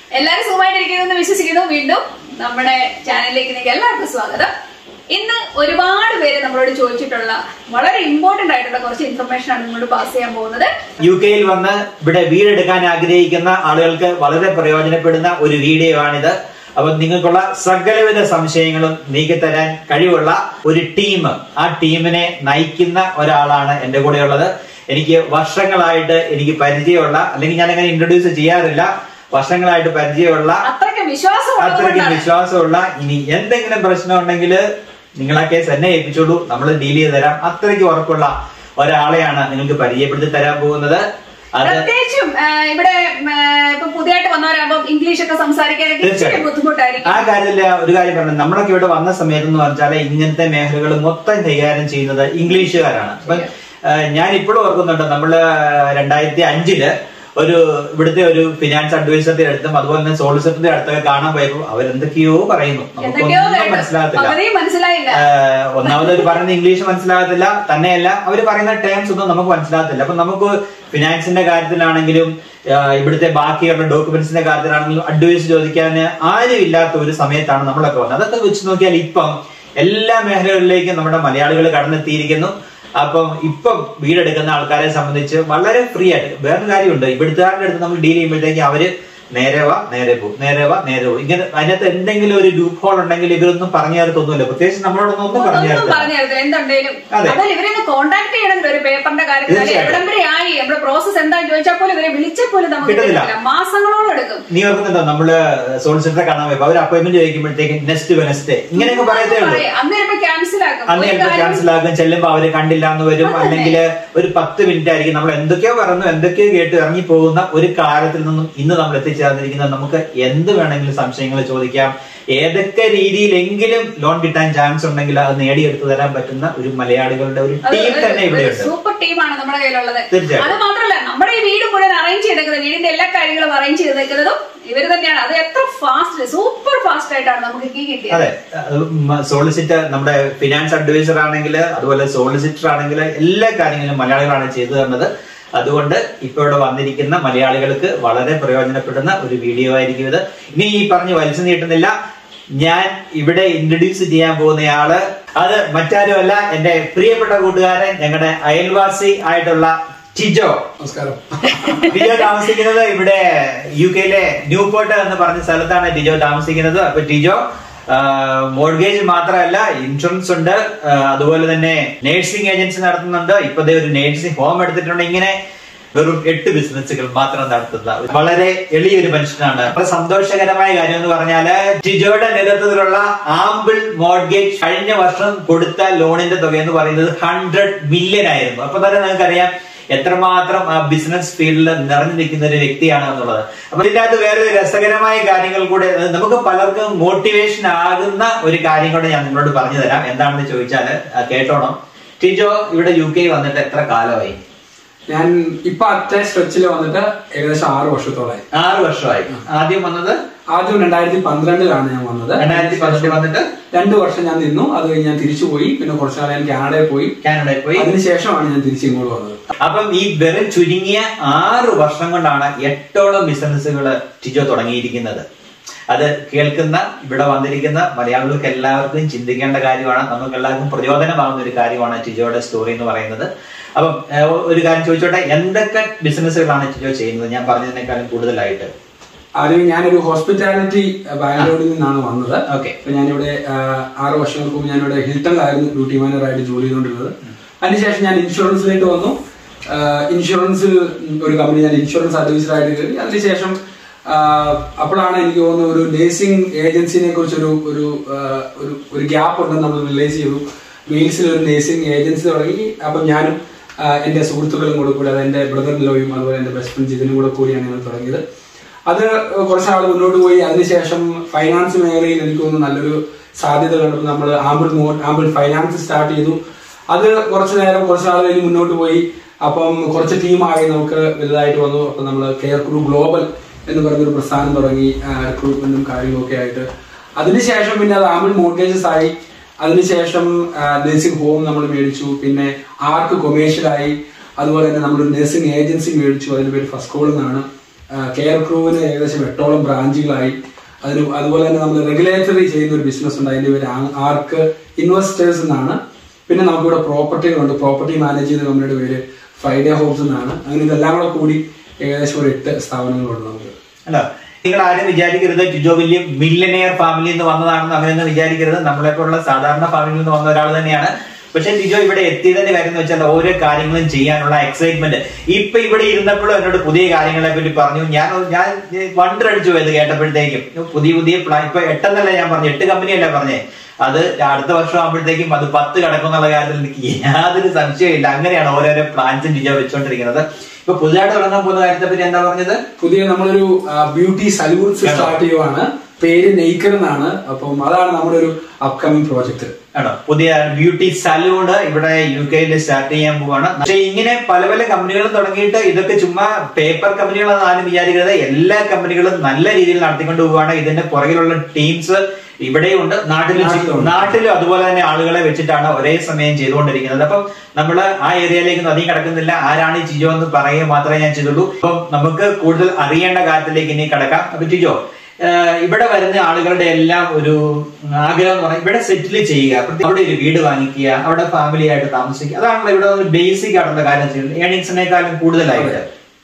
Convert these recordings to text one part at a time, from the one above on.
എല്ലാവരും സുഖമായിട്ടിരിക്കുന്നു വിശ്വസിക്കുന്നു വീണ്ടും നമ്മുടെ ചാനലിലേക്ക് നിങ്ങൾക്ക് എല്ലാവർക്കും സ്വാഗതം ഇന്ന് ഒരുപാട് പേര് നമ്മളോട് ചോദിച്ചിട്ടുള്ള വളരെ ഇമ്പോർട്ടന്റ് ആയിട്ടുള്ള കുറച്ച് ഇൻഫർമേഷൻ ആണ് നിങ്ങളോട് പാസ് ചെയ്യാൻ പോകുന്നത് യു കെയിൽ വന്ന് ഇവിടെ വീടെടുക്കാൻ ആഗ്രഹിക്കുന്ന ആളുകൾക്ക് വളരെ പ്രയോജനപ്പെടുന്ന ഒരു വീഡിയോ ആണിത് അപ്പൊ നിങ്ങൾക്കുള്ള സകലവിധ സംശയങ്ങളും നീക്കിത്തരാൻ കഴിവുള്ള ഒരു ടീം ആ ടീമിനെ നയിക്കുന്ന ഒരാളാണ് എന്റെ കൂടെയുള്ളത് എനിക്ക് വർഷങ്ങളായിട്ട് എനിക്ക് പരിചയമുള്ള അല്ലെങ്കിൽ ഞാൻ അങ്ങനെ ഇൻട്രൊഡ്യൂസ് ചെയ്യാറില്ല വർഷങ്ങളായിട്ട് പരിചയമുള്ള അത്രയ്ക്ക് വിശ്വാസം അത്രയ്ക്ക് വിശ്വാസമുള്ള ഇനി എന്തെങ്കിലും പ്രശ്നം ഉണ്ടെങ്കിൽ നിങ്ങൾ ആ കേസ് എന്നെ ഏൽപ്പിച്ചോളൂ നമ്മൾ ഡീൽ ചെയ്ത് തരാം അത്രയ്ക്ക് ഉറപ്പുള്ള ഒരാളെയാണ് നിങ്ങൾക്ക് പരിചയപ്പെടുത്തി തരാൻ പോകുന്നത് അത് പ്രത്യേകിച്ചും ആ, ഇവിടെ ആ, ഇപ്പൊ പുതിയതായിട്ട് വന്നവരാകുമ്പോൾ ഇംഗ്ലീഷ് ഒക്കെ സംസാരിക്കാനൊക്കെ ഇച്ചിരി തീർച്ചയായും. ബുദ്ധിമുട്ടായിരിക്കും ആ കാര്യത്തില് ഒരു കാര്യം പറഞ്ഞു നമ്മളൊക്കെ ഇവിടെ വന്ന സമയത്ത് എന്ന് വെച്ചാൽ ഇങ്ങനത്തെ മേഖലകൾ മൊത്തം കൈകാര്യം ചെയ്യുന്നത് ഇംഗ്ലീഷുകാരാണ് അപ്പൊ ഞാൻ ഇപ്പോഴും ഓർക്കുന്നുണ്ട് നമ്മള് രണ്ടായിരത്തി അഞ്ചില് ഒരു ഇവിടുത്തെ ഒരു ഫിനാൻസ് അഡ്വൈസറിന്റെ അടുത്തും അതുപോലെ തന്നെ സോളിസിറ്ററിന്റെ അടുത്തൊക്കെ കാണാൻ പോയപ്പോൾ അവരെന്തൊക്കെയോ പറയുന്നു എന്തൊക്കെയോ നമുക്കൊന്നും കേട്ടു. മനസ്സിലാകത്തില്ല പകുതിയും മനസ്സിലായില്ല ആഹ് ഒന്നാമത് അവർ പറയുന്ന ഇംഗ്ലീഷ് മനസ്സിലാകത്തില്ല തന്നെയല്ല അവർ പറയുന്ന ടേംസ് ഒന്നും നമുക്ക് മനസ്സിലാകത്തില്ല അപ്പൊ നമുക്ക് ഫിനാൻസിന്റെ കാര്യത്തിലാണെങ്കിലും ആഹ് ഇവിടുത്തെ ബാക്കിയുള്ള ഡോക്യുമെന്റ്സിന്റെ കാര്യത്തിലാണെങ്കിലും അഡ്വൈസ് ചോദിക്കാൻ ആരും ഇല്ലാത്ത ഒരു സമയത്താണ് നമ്മളൊക്കെ വന്നത് അതൊക്കെ വെച്ച് നോക്കിയാൽ ഇപ്പം എല്ലാ മേഖലകളിലേക്കും നമ്മുടെ മലയാളികൾ കടന്നെത്തിയിരിക്കുന്നു അപ്പം ഇപ്പം വീടെടുക്കുന്ന ആൾക്കാരെ സംബന്ധിച്ച് വളരെ ഫ്രീ ആയിട്ട് വേറൊരു കാര്യമുണ്ട് ഇവിടുത്തുകാരുടെ അടുത്ത് നമ്മൾ ഡീൽ ചെയ്യുമ്പോഴത്തേക്ക് അവര് നേരെ വാ നേരെ പോകും നേരെ വാ നേരെ പോകും ഇങ്ങനെ അതിനകത്ത് എന്തെങ്കിലും ഒരു ഗ്രൂപ്പ് ഹോൾ ഉണ്ടെങ്കിൽ ഇവരൊന്നും പറഞ്ഞു തരത്തൊന്നുമില്ല പ്രത്യേകിച്ച് നമ്മളോടൊന്നും ഒന്നും പറഞ്ഞു ഒന്നും തരത്തില്ല പറഞ്ഞു തരത്തില്ല എന്തുണ്ടേലും അതെ. അതായത് ഇവരെ കോണ്ടാക്ട് ചെയ്യണമെങ്കിൽ ഒരു പേപ്പറിന്റെ കാര്യത്തിൽ തീർച്ചയായും. എവിടം വരെ ആയി നമ്മുടെ പ്രോസസ് എന്താന്ന് ചോദിച്ചാൽ പോലും ഇവരെ വിളിച്ചാൽ പോലും നമുക്ക് കിട്ടുന്നില്ല. കിട്ടില്ല മാസങ്ങളോളം എടുക്കും നീ ഓർക്കുന്നുണ്ടോ നമ്മള് സോളിസിറ്ററെ കാണാൻ പോയപ്പോ അവർ അപ്പോയിന്റ്മെന്റ് ചോദിക്കുമ്പോഴത്തേക്ക് നെക്സ്റ്റ് വെനസ്ഡേ ഇങ്ങനെയൊക്കെ പറയത്തേ ഉള്ളൂ പറയും. അന്ന് ചിലപ്പോ ക്യാൻസൽ ആക്കും അന്ന് ഒരു ചിലപ്പോൾ കാര്യം- ക്യാൻസൽ ആക്കും ചെല്ലുമ്പോ അവര് കണ്ടില്ല എന്ന് വരും അതന്നെ. അല്ലെങ്കിൽ ഒരു പത്ത് മിനിറ്റ് ആയിരിക്കും നമ്മൾ എന്തൊക്കെയോ പറഞ്ഞു എന്തൊക്കെയോ കേട്ട് ഇറങ്ങി പോകുന്ന ഒരു കാര്യത്തിൽ നിന്നും ഇന്ന് നമ്മൾ എത്തിച്ചേർന്നിരിക്കുന്നത് നമുക്ക് എന്ത് വേണമെങ്കിലും സംശയങ്ങൾ ചോദിക്കാം ഏതൊക്കെ രീതിയിലെങ്കിലും ലോൺ കിട്ടാൻ ചാൻസ് ഉണ്ടെങ്കിൽ അത് നേടിയെടുത്തു തരാൻ പറ്റുന്ന ഒരു മലയാളികളുടെ ഒരു അത് ടീം ഒരു- തന്നെ ഒരു ഇവിടെയുണ്ട് സൂപ്പർ ടീമാണ് നമ്മുടെ കയ്യിലുള്ളത് തീർച്ചയായും. അത് മാത്രമല്ല നമ്മുടെ ഈ വീട് മുഴുവൻ അറേഞ്ച് ചെയ്തേക്കുന്നത് വീടിന്റെ എല്ലാ കാര്യങ്ങളും അറേഞ്ച് ചെയ്തേക്കുന്നതും ഇവര് തന്നെയാണ് അത് എത്ര ഫാസ്റ്റ് സൂപ്പർ ഫാസ്റ്റ് ആയിട്ടാണ് നമുക്ക് കീ കിട്ടിയത് അതെ സോളിസിറ്റർ നമ്മുടെ ഫിനാൻസ് അഡ്വൈസർ ആണെങ്കിൽ അതുപോലെ സോളിസിറ്റർ ആണെങ്കിൽ എല്ലാ കാര്യങ്ങളും മലയാളികളാണ് ചെയ്തു തന്നത് അതുകൊണ്ട് ഇപ്പൊ ഇവിടെ വന്നിരിക്കുന്ന മലയാളികൾക്ക് വളരെ പ്രയോജനപ്പെടുന്ന ഒരു വീഡിയോ ആയിരിക്കും ഇത് ഇനി ഈ പറഞ്ഞ് വലിച്ചു നീട്ടുന്നില്ല ഞാൻ ഇവിടെ ഇൻട്രൊഡ്യൂസ് ചെയ്യാൻ പോകുന്നയാള് അത് മറ്റാരുമല്ല എന്റെ പ്രിയപ്പെട്ട കൂട്ടുകാരൻ ഞങ്ങളുടെ അയൽവാസി ആയിട്ടുള്ള ടിജോ നമസ്കാരം ടിജോ താമസിക്കുന്നത് ഇവിടെ യു കെയിലെ ന്യൂപോർട്ട് എന്ന് പറഞ്ഞ സ്ഥലത്താണ് ടിജോ താമസിക്കുന്നത് അപ്പൊ ടിജോ മോർഗേജ് മാത്രമല്ല ഇൻഷുറൻസ് ഉണ്ട് ആ, അതുപോലെ തന്നെ നേഴ്സിംഗ് ഏജൻസി നടത്തുന്നുണ്ട് ഇപ്പൊ ദേ ഒരു നേഴ്സിംഗ് ഹോം എടുത്തിട്ടുണ്ട് ഇങ്ങനെ വെറും എട്ട് ബിസിനസ്സുകൾ മാത്രം നടത്തുന്ന വളരെ എളിയൊരു മനുഷ്യനാണ് അപ്പൊ സന്തോഷകരമായ കാര്യം എന്ന് പറഞ്ഞാല് ടിജോയുടെ നേതൃത്വത്തിലുള്ള ആമ്പിൾ മോർഗേജ് കഴിഞ്ഞ വർഷം കൊടുത്ത ലോണിന്റെ തുക എന്ന് പറയുന്നത് ഹൺഡ്രഡ് മില്യൺ ആയിരുന്നു അപ്പൊ തന്നെ നിങ്ങൾക്കറിയാം എത്രമാത്രം ആ ബിസിനസ് ഫീൽഡിൽ നിറഞ്ഞു നിൽക്കുന്ന ഒരു വ്യക്തിയാണ് എന്നുള്ളത് അപ്പൊ ഇതിന്റെ അകത്ത് വേറെ ഒരു രസകരമായ കാര്യങ്ങൾ കൂടെ അത് നമുക്ക് പലർക്കും മോട്ടിവേഷൻ ആകുന്ന ഒരു കാര്യം കൂടെ ഞാൻ നിങ്ങളോട് പറഞ്ഞു തരാം എന്താണെന്ന് ചോദിച്ചാല് ആ, കേട്ടോണം ടിജോ ഇവിടെ യു കെ വന്നിട്ട് എത്ര കാലമായി ഞാൻ ഇപ്പൊ അറ്റ സ്ട്രെച്ചിൽ വന്നിട്ട് ഏകദേശം ആറ് വർഷത്തോളായി ആറ് വർഷമായി ആദ്യം വന്നത് ആദ്യം രണ്ടായിരത്തി പന്ത്രണ്ടിലാണ് ഞാൻ വന്നത് രണ്ടായിരത്തി പതിനെട്ട് വന്നിട്ട് രണ്ടു വർഷം ഞാൻ നിന്നു അത് കഴിഞ്ഞ് ഞാൻ തിരിച്ചു പോയി പിന്നെ കുറച്ചു കാലം ഞാൻ കാനഡയിൽ പോയി കാനഡയിൽ പോയി അതിനുശേഷമാണ് ഞാൻ തിരിച്ച് ഇങ്ങോട്ട് വന്നത് അപ്പം ഈ വെറും ചുരുങ്ങിയ ആറ് വർഷം കൊണ്ടാണ് എട്ടോളം ബിസിനസ്സുകൾ ടിജോ തുടങ്ങിയിരിക്കുന്നത് അത് കേൾക്കുന്ന ഇവിടെ വന്നിരിക്കുന്ന മലയാളികൾക്ക് എല്ലാവർക്കും ചിന്തിക്കേണ്ട കാര്യമാണ് നമുക്ക് എല്ലാവർക്കും പ്രചോദനമാകുന്ന ഒരു കാര്യമാണ് ടിജോയുടെ സ്റ്റോറി എന്ന് പറയുന്നത് അപ്പം ഏഹ്, ഒരു കാര്യം ചോദിച്ചോട്ടെ എന്തൊക്കെ ബിസിനസ്സുകളാണ് ടിജോ ചെയ്യുന്നത് ഞാൻ പറഞ്ഞതിനേക്കാളും കൂടുതലായിട്ട് ആദ്യം ഞാനൊരു ഹോസ്പിറ്റാലിറ്റി ബാംഗ്ലൂരിൽ നിന്നാണ് വന്നത് ഓക്കെ അപ്പൊ ഞാനിവിടെ ആ, ആറ് വർഷങ്ങൾക്ക് മുമ്പ് ഞാനിവിടെ ഹിൽട്ടണിലായിരുന്നു ഡ്യൂട്ടി മാനേജറായിട്ട് ജോലി ചെയ്തുകൊണ്ടിരുന്നത് അതിനുശേഷം ഞാൻ ഇൻഷുറൻസിലേക്ക് വന്നു ആ, ഇൻഷുറൻസിൽ ഒരു കമ്പനി ഞാൻ ഇൻഷുറൻസ് അഡ്വൈസറായിട്ട് കയറി അതിനുശേഷം ആ, അപ്പോഴാണ് എനിക്ക് തോന്നുന്നത് ഒരു നേഴ്സിംഗ് ഏജൻസിനെ കുറിച്ച് ഒരു ഒരു ആ, ഒരു ഒരു ഗ്യാപ്പ് ഉണ്ടെന്ന് നമ്മൾ റിയലൈസ് ചെയ്തു വെയിൽസിൽ ഒരു നേഴ്സിംഗ് ഏജൻസി തുടങ്ങി അപ്പം ഞാനും ആ, എൻ്റെ സുഹൃത്തുക്കളും കൂടെ കൂടി അത് എൻ്റെ ബ്രദർ ലോയും അതുപോലെ എൻ്റെ ബെസ്റ്റ് ഫ്രണ്ട് ജിതിനും കൂടെ കൂടിയാണ് ഞങ്ങൾ തുടങ്ങിയത് അത് കുറച്ച് നാൾ മുന്നോട്ട് പോയി അതിനുശേഷം ഫൈനാൻസ് മേഖലയിൽ എനിക്ക് തോന്നുന്നു നല്ലൊരു സാധ്യത കണ്ടപ്പോൾ നമ്മൾ ആമ്പിൾ മോ ആമ്പിൾ ഫൈനാൻസ് സ്റ്റാർട്ട് ചെയ്തു അത് കുറച്ച് നേരം കുറച്ച് നാൾ കഴിഞ്ഞ് മുന്നോട്ട് പോയി അപ്പം കുറച്ച് ടീമായി നമുക്ക് വലുതായിട്ട് വന്നു അപ്പം നമ്മൾ കെയർ ക്രൂ ഗ്ലോബൽ എന്ന് പറഞ്ഞൊരു പ്രസ്ഥാനം തുടങ്ങി റിക്രൂട്ട്മെന്റും കാര്യങ്ങളൊക്കെ ആയിട്ട് അതിനുശേഷം പിന്നെ അത് ആമ്പിൾ മോർഗേജസ് ആയി അതിനുശേഷം നഴ്സിംഗ് ഹോം നമ്മൾ മേടിച്ചു പിന്നെ ആർക്ക് കൊമേഴ്ഷ്യലായി അതുപോലെ തന്നെ നമ്മളൊരു നഴ്സിംഗ് ഏജൻസി മേടിച്ചു അതിന്റെ പേര് ഫസ്റ്റ് കോൾ എന്നാണ് കെയർ ക്രൂവിന് ഏകദേശം എട്ടോളം ബ്രാഞ്ചുകളായി അതിന് അതുപോലെ തന്നെ നമ്മൾ റെഗുലേറ്ററി ചെയ്യുന്ന ഒരു ബിസിനസ് ഉണ്ട് അതിന്റെ പേര് ആ- ആർക്ക് ഇൻവെസ്റ്റേഴ്സ് എന്നാണ് പിന്നെ നമുക്കിവിടെ പ്രോപ്പർട്ടികളുണ്ട് പ്രോപ്പർട്ടി മാനേജ് ചെയ്യുന്ന കമ്പനിയുടെ പേര് ഫ്രൈഡേ ഹോംസ് എന്നാണ് അങ്ങനെ ഇതെല്ലാം കൂടെ കൂടി ഏകദേശം ഒരു എട്ട് സ്ഥാപനങ്ങളുണ്ട് നമുക്ക് അല്ല നിങ്ങൾ ആരും വിചാരിക്കരുത് ജിജോ വലിയ മില്ലനെയർ ഫാമിലിയിൽ നിന്ന് വന്നതാണെന്ന് അങ്ങനെയൊന്നും വിചാരിക്കരുത് നമ്മളെ പോലുള്ള സാധാരണ ഫാമിലിയിൽ നിന്ന് വന്ന ഒരാൾ തന്നെയാണ് പക്ഷെ ജിജോ ഇവിടെ എത്തിയതിന്റെ കാര്യം എന്ന് വെച്ചാൽ ഓരോ കാര്യങ്ങളും ചെയ്യാനുള്ള എക്സൈറ്റ്മെന്റ് ഇപ്പൊ ഇവിടെ ഇരുന്നപ്പോഴും എന്നോട് പുതിയ കാര്യങ്ങളെ പറ്റി പറഞ്ഞു ഞാൻ ഞാൻ വണ്ടർ അടിച്ചു പോയത് കേട്ടപ്പോഴത്തേക്കും പുതിയ പുതിയ പ്ലാൻ ഇപ്പൊ എട്ടെന്നല്ല ഞാൻ പറഞ്ഞു എട്ട് കമ്പനിയല്ല പറഞ്ഞേ അത് അടുത്ത വർഷം ആകുമ്പോഴത്തേക്കും അത് പത്ത് കിടക്കും എന്നുള്ള കാര്യത്തിൽ എനിക്ക് യാതൊരു സംശയമില്ല അങ്ങനെയാണ് ഓരോരോ പ്ലാൻസും ജിജോ വെച്ചുകൊണ്ടിരിക്കുന്നത് ഇപ്പൊ പുതുതായിട്ട് തുടങ്ങാൻ പോകുന്ന കാര്യത്തെ പറ്റി എന്താ പറഞ്ഞത് പുതിയ നമ്മളൊരു ബ്യൂട്ടി സലൂൺസ് സ്റ്റാർട്ട് ചെയ്യുവാണ് പേര് നെയ്ക്കർ എന്നാണ് അപ്പം അതാണ് നമ്മുടെ ഒരു അപ്കമിങ് പ്രോജക്റ്റ് ആണോ പുതിയ ബ്യൂട്ടി സലൂണ് ഇവിടെ യു കെയിൽ സ്റ്റാർട്ട് ചെയ്യാൻ പോവാണ് പക്ഷെ ഇങ്ങനെ പല പല കമ്പനികളും തുടങ്ങിയിട്ട് ഇതൊക്കെ ചുമ്മാ പേപ്പർ കമ്പനികളാണ് ആരും വിചാരിക്കരുത് എല്ലാ കമ്പനികളും നല്ല രീതിയിൽ നടത്തിക്കൊണ്ട് പോവുകയാണ് ഇതിന്റെ പുറകിലുള്ള ടീംസ് ഇവിടെയുണ്ട് നാട്ടിലും നാട്ടിലുണ്ട്. നാട്ടിലും അതുപോലെ തന്നെ ആളുകളെ വെച്ചിട്ടാണ് ഒരേ സമയം ചെയ്തുകൊണ്ടിരിക്കുന്നത് അപ്പം നമ്മൾ ആ ഏരിയയിലേക്ക് അധികം കിടക്കുന്നില്ല ആരാണ് ഈ ജിജോ എന്ന് പറയുക മാത്രമേ ഞാൻ ചെയ്തുള്ളൂ അപ്പം നമുക്ക് കൂടുതൽ അറിയേണ്ട കാര്യത്തിലേക്ക് ഇനി കിടക്കാം അപ്പൊ ജിജോ ഏഹ് ഇവിടെ വരുന്ന ആളുകളുടെ എല്ലാം ഒരു ആഗ്രഹം എന്ന് പറഞ്ഞാൽ ഇവിടെ സെറ്റിൽ ചെയ്യുക പ്രത്യേക- അവിടെ ഒരു വീട് വാങ്ങിക്കുക അവിടെ ഫാമിലി ആയിട്ട് താമസിക്കുക അതാണല്ലോ ഇവിടെ ഒരു ബേസിക് ആയിട്ടുള്ള കാര്യം ചെയ്യുന്നത് ഏണിങ്സിനേക്കാളും കൂടുതലായിട്ട്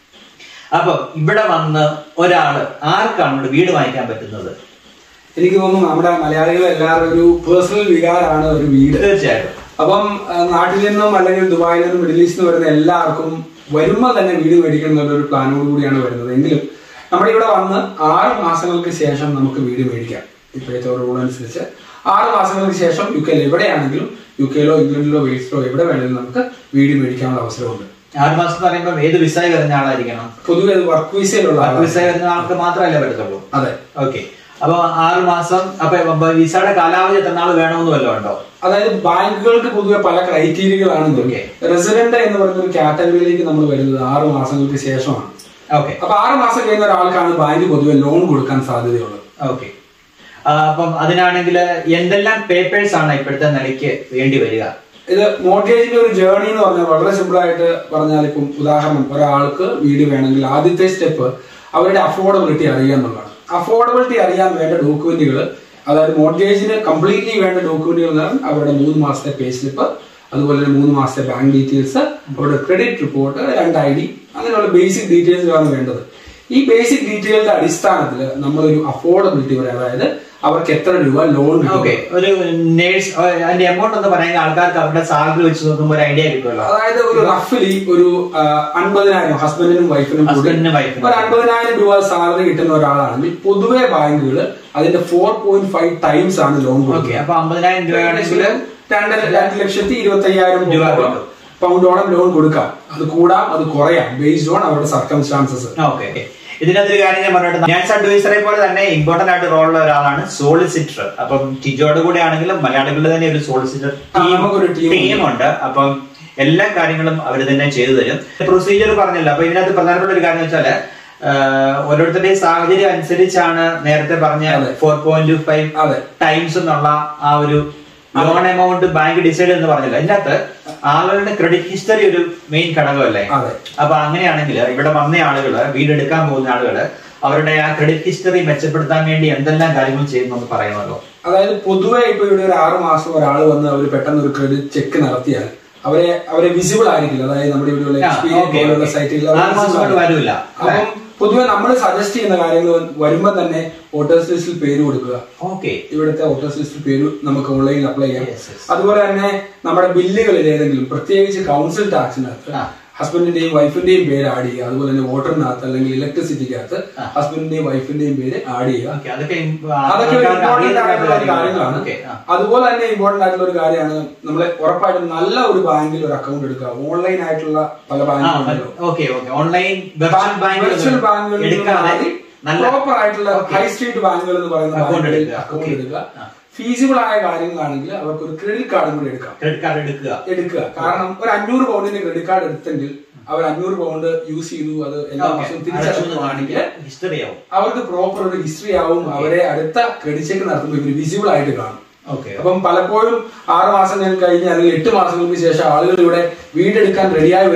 അപ്പൊ ഇവിടെ വന്ന് ഒരാള് ആർക്കാണ് ഇവിടെ വീട് വാങ്ങിക്കാൻ പറ്റുന്നത് എനിക്ക് തോന്നുന്നു നമ്മുടെ മലയാളികൾ എല്ലാവരും ഒരു പേഴ്സണൽ വികാരമാണ് ഒരു വീട് തീർച്ചയായിട്ടും അപ്പം ആ, നാട്ടിൽ നിന്നും അല്ലെങ്കിൽ ദുബായിൽ നിന്നും മിഡിൽ ഈസ്റ്റിൽ നിന്ന് വരുന്ന എല്ലാവർക്കും വരുമ്പോൾ തന്നെ വീട് മേടിക്കണം എന്നുള്ളൊരു പ്ലാനോട് കൂടിയാണ് വരുന്നത് എങ്കിലും നമ്മുടെ ഇവിടെ വന്ന് ആറ് മാസങ്ങൾക്ക് ശേഷം നമുക്ക് വീട് മേടിക്കാം ഇപ്പോഴത്തെ ഒരു റൂൾ അനുസരിച്ച് ആറ് മാസങ്ങൾക്ക് ശേഷം യു കെയിൽ എവിടെയാണെങ്കിലും യു കെയിലോ ഇംഗ്ലണ്ടിലോ വെയിൽസിലോ എവിടെ വേണമെങ്കിലും നമുക്ക് വീട് മേടിക്കാനുള്ള അവസരമുണ്ട് ആറ് മാസം എന്ന് പറയുമ്പോൾ ഏത് വിസായി വരുന്ന ആളായിരിക്കണം പൊതുവെ അത് വർക്ക് വിസയിലുള്ള വർക്ക് ആളാണ്. വിസായി വരുന്ന ആൾക്ക് മാത്രമല്ലേ പറ്റത്തുള്ളൂ അതെ ഓക്കെ അപ്പൊ ആറ് മാസം അപ്പൊ വിസയുടെ കാലാവധി എത്ര നാൾ വേണമെന്ന് വല്ലതും ഉണ്ടോ അതായത് ബാങ്കുകൾക്ക് പൊതുവെ പല ക്രൈറ്റീരിയകളാണ് Okay. റെസിഡന്റ് എന്ന് പറയുന്ന ഒരു കാറ്റഗറിയിലേക്ക് നമ്മൾ വരുന്നത് ആറ് മാസങ്ങൾക്ക് ശേഷമാണ് ഓക്കെ അപ്പൊ ആറ് മാസം കഴിയുന്ന ഒരാൾക്കാണ് ബാങ്ക് പൊതുവെ ലോൺ കൊടുക്കാൻ സാധ്യതയുള്ളത് ഓക്കെ അപ്പം അതിനാണെങ്കിൽ എന്തെല്ലാം പേപ്പേഴ്സ് ആണ് ഇപ്പോഴത്തെ നിലയ്ക്ക് വേണ്ടി വരിക ഇത് മോർഗേജിന്റെ ഒരു ജേർണി എന്ന് പറഞ്ഞാൽ വളരെ സിമ്പിൾ ആയിട്ട് പറഞ്ഞാൽ ഇപ്പം ഉദാഹരണം ഒരാൾക്ക് വീട് വേണമെങ്കിൽ ആദ്യത്തെ സ്റ്റെപ്പ് അവരുടെ അഫോർഡബിലിറ്റി അറിയുക എന്നുള്ളതാണ് അഫോർഡബിലിറ്റി അറിയാൻ വേണ്ട ഡോക്യുമെന്റുകൾ അതായത് മോർഗേജിന് കംപ്ലീറ്റ്ലി വേണ്ട ഡോക്യുമെന്റുകൾ എന്ന് പറഞ്ഞാൽ അവരുടെ മൂന്ന് മാസത്തെ പേ സ്ലിപ്പ് അതുപോലെ തന്നെ മൂന്ന് മാസത്തെ ബാങ്ക് ഡീറ്റെയിൽസ് അവരുടെ ക്രെഡിറ്റ് റിപ്പോർട്ട് രണ്ട് ഐ ഡി അങ്ങനെയുള്ള ബേസിക് ഡീറ്റെയിൽസുകളാണ് വേണ്ടത് ഈ ബേസിക് ഡീറ്റെയിലിന്റെ അടിസ്ഥാനത്തിൽ നമ്മളൊരു അഫോർഡബിലിറ്റി പറയാം അതായത് അവർക്ക് എത്ര രൂപ ലോൺ ഓക്കെ ഒരു നേഴ്സ് അതിന്റെ എമൗണ്ട് എന്ന് പറയുന്ന ആൾക്കാർക്ക് അവരുടെ സാലറി വെച്ച് നോക്കുമ്പോൾ ഒരു ഐഡിയ കിട്ടുമല്ലോ അതായത് ഒരു റഫ്ലി ഒരു ആ, അൻപതിനായിരം ഹസ്ബൻഡിനും വൈഫിനും കൂടി ഹസ്ബൻഡിനും വൈഫിനും ഒരു അൻപതിനായിരം രൂപ സാലറി കിട്ടുന്ന ഒരാളാണെങ്കിൽ പൊതുവെ ബാങ്കുകൾ അതിന്റെ ഫോർ പോയിന്റ് ഫൈവ് ടൈംസ് ആണ് ലോൺ ഓക്കെ കൊടുക്കുന്നത് അപ്പൊ അമ്പതിനായിരം രൂപയാണെങ്കിൽ രണ്ട് രണ്ട് ലക്ഷത്തി ഇരുപത്തി അയ്യായിരം രൂപ രൂപ കിട്ടും. പൗണ്ടോളം ലോൺ കൊടുക്കാം അത് കൂടാം അത് കുറയാം ബേസ്ഡ് ഓൺ അവരുടെ സർക്കംസ്റ്റാൻസസ് ഓക്കെ ഓക്കെ ഇതിനകത്തൊരു കാര്യം ഞാൻ പറഞ്ഞിട്ട് ഫിനാൻസ് അഡ്വൈസറെ പോലെ തന്നെ ഇമ്പോർട്ടന്റ് ആയിട്ട് റോളുള്ള ഒരാളാണ് സോളിസിറ്റർ അപ്പം ടിജോയുടെ കൂടെ ആണെങ്കിലും മലയാളികളുടെ തന്നെ ഒരു സോളിസിറ്റർ ആ, നമുക്കൊരു team ഉണ്ട്. ടീമുണ്ട് അപ്പം എല്ലാ കാര്യങ്ങളും അവർ തന്നെ ചെയ്തു തരും പ്രൊസീജിയർ പറഞ്ഞല്ലോ അപ്പൊ ഇതിനകത്ത് പ്രധാനപ്പെട്ട ഒരു കാര്യം വെച്ചാല് ആഹ്, ഓരോരുത്തരുടെയും സാഹചര്യം അനുസരിച്ചാണ് നേരത്തെ പറഞ്ഞ അതെ. ഫോർ പോയിന്റ് ഫൈവ് അതെ ടൈംസ് എന്നുള്ള ആ ഒരു ലോൺ എമൗണ്ട് ബാങ്ക് ഡിസൈഡ് എന്ന് പറഞ്ഞല്ലോ അതിനകത്ത് ആളുകളുടെ ക്രെഡിറ്റ് ഹിസ്റ്ററി ഒരു മെയിൻ ഘടകമല്ലേ അതെ അപ്പൊ അങ്ങനെയാണെങ്കിൽ ഇവിടെ വന്ന ആളുകള് വീടെടുക്കാൻ പോകുന്ന ആളുകള് അവരുടെ ആ ക്രെഡിറ്റ് ഹിസ്റ്ററി മെച്ചപ്പെടുത്താൻ വേണ്ടി എന്തെല്ലാം കാര്യങ്ങൾ ചെയ്യുന്നു എന്ന് പറയുമല്ലോ അതായത് പൊതുവെ ഇപ്പൊ ഇവിടെ ഒരു ആറ് മാസം ഒരാൾ വന്ന് അവർ പെട്ടെന്ന് ഒരു ക്രെഡിറ്റ് ചെക്ക് നടത്തിയാൽ അവരെ അവരെ വിസിബിൾ ആയിരിക്കില്ല അതായത് നമ്മുടെ ഇവിടെയുള്ള ആ, എക്സ്പീരിയൻസ് okay, പോലുള്ള okay. സൈറ്റുകളിൽ ആറ് മാസം കൊണ്ട് വരൂല, അല്ലേ? അപ്പം പൊതുവെ നമ്മൾ സജസ്റ്റ് ചെയ്യുന്ന കാര്യങ്ങൾ വരുമ്പോൾ തന്നെ വോട്ടേഴ്സ് ലിസ്റ്റിൽ പേര് കൊടുക്കുക ഓക്കെ ഇവിടുത്തെ വോട്ടേഴ്സ് ലിസ്റ്റിൽ പേര് നമുക്ക് ഓൺലൈനിൽ അപ്ലൈ ചെയ്യാം Yes, yes. അതുപോലെ തന്നെ നമ്മുടെ ബില്ലുകളിൽ ഏതെങ്കിലും പ്രത്യേകിച്ച് കൗൺസിൽ ടാക്സിനകത്ത് ആ. ഹസ്ബൻഡിന്റെയും വൈഫിന്റെയും പേര് ആഡ് ചെയ്യുക അതുപോലെ തന്നെ വോട്ടറിനകത്ത് അല്ലെങ്കിൽ ഇലക്ട്രിസിറ്റിക്കകത്ത് ആ. ഹസ്ബൻഡിന്റെയും വൈഫിന്റെയും പേര് ആഡ് ചെയ്യുക ഓക്കെ അതൊക്കെ അതൊക്കെ ഒരു ഇമ്പോർട്ടന്റ് ആയിട്ടുള്ള ഒരു കാര്യങ്ങളാണ് ഓക്കെ ആ അതുപോലെ തന്നെ ഇമ്പോർട്ടന്റ് ആയിട്ടുള്ള ഒരു കാര്യമാണ് നമ്മൾ ഉറപ്പായിട്ടും നല്ല ഒരു ബാങ്കിൽ ഒരു അക്കൗണ്ട് എടുക്കുക ഓൺലൈൻ ആയിട്ടുള്ള പല ബാങ്കുകളുണ്ടല്ലോ okay okay online virtual virtual bank ബാങ്കുകളിൽ എടുക്കാതെ നല്ല പ്രോപ്പർ ആയിട്ടുള്ള Okay. ഹൈ സ്ട്രീറ്റ് ബാങ്കുകൾ എന്ന് പറയുന്ന Account ബാങ്കുകളിൽ എടുക്കുക. Account Okay. എടുക്കുക ആ. ഫീസിബിൾ ആയ കാര്യങ്ങളാണെങ്കിൽ അവർക്ക് ഒരു ക്രെഡിറ്റ് കാർഡും കൂടി എടുക്കാം ക്രെഡിറ്റ് കാർഡ് എടുക്കുക എടുക്കുക കാരണം ഒരു അഞ്ഞൂറ് പൗണ്ടിന്റെ ക്രെഡിറ്റ് കാർഡ് എടുത്തെങ്കിൽ അവർ അഞ്ഞൂറ് പൗണ്ട് യൂസ് ചെയ്തു അത് എല്ലാ മാസവും തിരിച്ചടക്കുകയാണെങ്കിൽ ഹിസ്റ്ററി ആവും അവർക്ക് പ്രോപ്പർ ഒരു ഹിസ്റ്ററി ആവും അവരെ അടുത്ത ക്രെഡിറ്റ് ചെക്ക് നടത്തുമ്പോൾ ഇവർ വിസിബിൾ ആയിട്ട് കാണും ഓക്കെ അപ്പം പലപ്പോഴും ആറ് മാസം കഴിഞ്ഞ് അല്ലെങ്കിൽ എട്ട് മാസങ്ങൾക്ക് ശേഷം ആളുകൾ ഇവിടെ വീടെടുക്കാൻ റെഡിയായി വരുമ്പം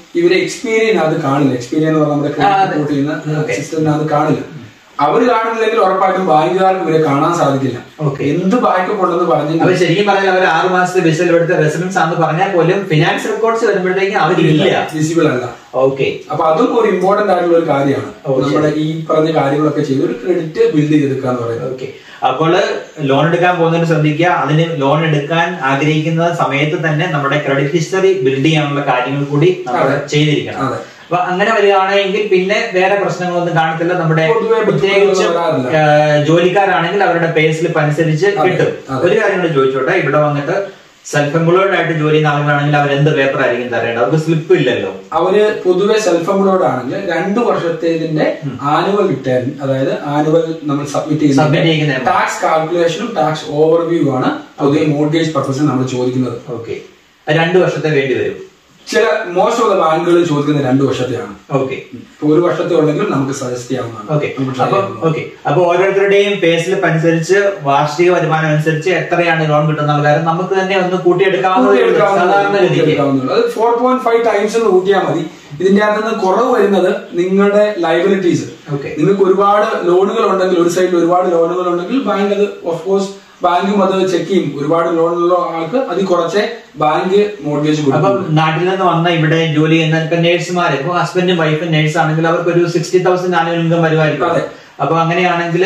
ഇവരെ എക്സ്പീരിയൻ അത് കാണില്ല എക്സ്പീരിയൻ എന്ന് പറഞ്ഞാൽ നമ്മുടെ ആ, അതെ. ക്രെഡിറ്റ് റിപ്പോർട്ട് ചെയ്യുന്ന Okay. സിസ്റ്റത്തിന് അത് കാണില്ല അവർ കാണില്ലെങ്കിൽ ഉറപ്പായിട്ടും ബാങ്കുകാർക്ക് ഇവരെ കാണാൻ സാധിക്കില്ല Okay. എന്ത് ബാക്കപ്പ് ഉണ്ടെന്ന് അപ്പൊ പറഞ്ഞെങ്കിൽ ശരിക്കും പറഞ്ഞാൽ അവർ ആറ് മാസത്തെ വിസയിൽ എടുത്ത റെസിഡൻസ് ആണെന്ന് പറഞ്ഞാൽ പോലും ഫിനാൻസ് റെക്കോർഡ്സ് വരുമ്പോഴത്തേക്കും അവരില്ല വിസിബിൾ അല്ല ഓക്കെ അപ്പൊ അതും ഒരു ഇമ്പോർട്ടന്റ് ആയിട്ടുള്ള ഒരു കാര്യമാണ് ഓ, നമ്മുടെ ഈ പറഞ്ഞ കാര്യങ്ങളൊക്കെ ചെയ്ത് ഒരു ക്രെഡിറ്റ് ബിൽഡ് ചെയ്തെടുക്കുക എന്ന് പറയുന്നത് ഓക്കെ അപ്പോൾ ലോൺ എടുക്കാൻ പോകുന്നതിന് ശ്രദ്ധിക്കുക അതിന് ലോൺ എടുക്കാൻ ആഗ്രഹിക്കുന്ന സമയത്ത് തന്നെ നമ്മുടെ ക്രെഡിറ്റ് ഹിസ്റ്ററി ബിൽഡ് ചെയ്യാനുള്ള കാര്യങ്ങൾ കൂടി നമ്മൾ അതെ. ചെയ്തിരിക്കണം അതെ. അപ്പൊ അങ്ങനെ വരികയാണെങ്കിൽ പിന്നെ വേറെ പ്രശ്നങ്ങളൊന്നും കാണത്തില്ല നമ്മുടെ പൊതുവെ പ്രത്യേകിച്ച് ബുദ്ധിമുട്ടുകൾ വരാറില്ല. ജോലിക്കാരാണെങ്കിൽ അവരുടെ പേ സ്ലിപ്പ് അനുസരിച്ച് അതെ, കിട്ടും അതെ. ഒരു കാര്യം കൂടി ചോദിച്ചോട്ടെ ഇവിടെ വന്നിട്ട് സെൽഫ് എംപ്ലോയിഡ് ആയിട്ട് ജോലി ചെയ്യുന്ന ആളുകളാണെങ്കിൽ അവർ എന്ത് പേപ്പർ ആയിരിക്കും തരേണ്ടത് അവർക്ക് സ്ലിപ്പ് ഇല്ലല്ലോ അവര് പൊതുവെ സെൽഫ് എംപ്ലോയ്ഡ് ആണെങ്കിൽ രണ്ട് വർഷത്തേതിന്റെ ആനുവൽ റിട്ടേൺ അതായത് ആനുവൽ നമ്മൾ സബ്മിറ്റ് Submit ചെയ്യുന്ന ചെയ്യുന്ന ടാക്സ് കാൽക്കുലേഷനും ടാക്സ് ഓവർവ്യൂ ആണ് പൊതുവെ മോർഗേജ് പർപ്പസിന് നമ്മൾ ചോദിക്കുന്നത് ഓക്കെ രണ്ടു വർഷത്തെ വേണ്ടി വരും ചില മോശം ഉള്ള ബാങ്കുകൾ ചോദിക്കുന്നത് രണ്ട് വർഷത്തെയാണ് ഓക്കെ ഇപ്പൊ ഒരു വർഷത്തെ ഉണ്ടെങ്കിൽ നമുക്ക് സജസ്റ്റ് ചെയ്യാവുന്നതാണ് ഓക്കെ നമുക്ക് try അപ്പൊ ചെയ്യാവുന്നതാണ്. ഓക്കെ അപ്പൊ ഓരോരുത്തരുടെയും പേ സ്ലിപ്പ് അനുസരിച്ച് വാർഷിക വരുമാനം അനുസരിച്ച് എത്രയാണ് ലോൺ കിട്ടുന്ന കാര്യം നമുക്ക് തന്നെ ഒന്ന് കൂട്ടിയെടുക്കാവുന്നതേ ഉള്ളൂ സാധാരണഗതിക്ക് കൂട്ടിയെടുക്കാവുന്നതേ ഉള്ളൂ. അത് ഫോർ പോയിന്റ് ഫൈവ് ടൈംസ് എന്ന് കൂട്ടിയാൽ മതി ഇതിന്റെ അകത്ത് നിന്ന് കുറവ് വരുന്നത് നിങ്ങളുടെ ലൈബിലിറ്റീസ് Okay. നിങ്ങൾക്ക് ഒരുപാട് ലോണുകൾ ഉണ്ടെങ്കിൽ ഒരു സൈഡിൽ ഒരുപാട് ലോണുകൾ ഉണ്ടെങ്കിൽ ബാങ്ക് അത് ഓഫ് കോഴ്സ് ബാങ്കും അത് ചെക്ക് ചെയ്യും ഒരുപാട് ലോണുള്ള ആൾക്ക് അതിൽ കുറച്ച് ബാങ്ക് മോർഗേജ് അപ്പം കൊടുക്കും നാട്ടിൽ നിന്ന് വന്ന ഇവിടെ ജോലി ചെയ്യുന്ന ഇപ്പൊ നേഴ്സുമാർ ഇപ്പൊ ഹസ്ബൻഡും വൈഫും നേഴ്സ് ആണെങ്കിൽ അവർക്ക് ഒരു സിക്സ്റ്റി തൗസൻഡ് ആനുവൽ ഇൻകം വരുമായിരിക്കും അതെ. അപ്പൊ അങ്ങനെയാണെങ്കിൽ